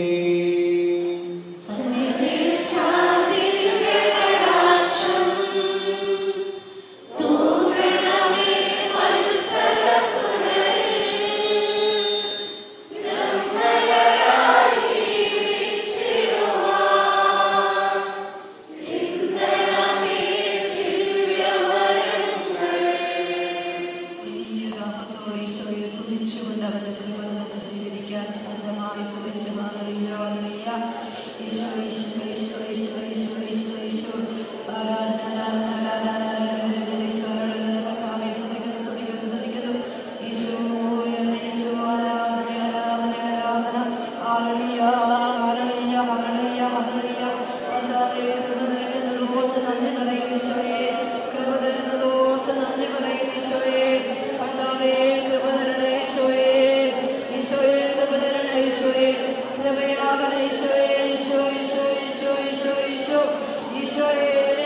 ഈശോയെ തുതിച്ചുകൊണ്ട് അവന്റെ കൃപ നമുക്ക് സ്വീകരിക്കാൻ സ്വന്തമായി തുതിച്ച് മാറിയോ ഈശോ ഈശോ ഈശോ ഈശോ ഈശോ ഈശോ ഈശോ ആരാധന ആരാധന ആരാധന ഈശോ കർത്താവേ സ്തുതിക്കുന്നു സ്തുതിക്കുന്നു സ്തുതിക്കുന്നു ഈശോ എന്റെ ഈശോ ആരാധന ആരാധന ആരാധന ഹല്ലേലൂയ ഹല്ലേലൂയ ഹല്ലേലൂയ ഹല്ലേലൂയ കർത്താവേ കൃപ തരുന്നതോർത്ത് നന്ദി പറയുന്നു ഈശോയെ കൃപ തരുന്നതോർത്ത് നന്ദി പറയുന്നു ഈശോയെ കർത്താവേ കൃപ തരണേ ഈശോയെ ഈശോയെ കൃപ തരണേ ഈശോയെ കൃപയാകണേ ഈശോയെ ഈശോ ഈശോ ഈശോ ഈശോ ഈശോ ഈശോയെ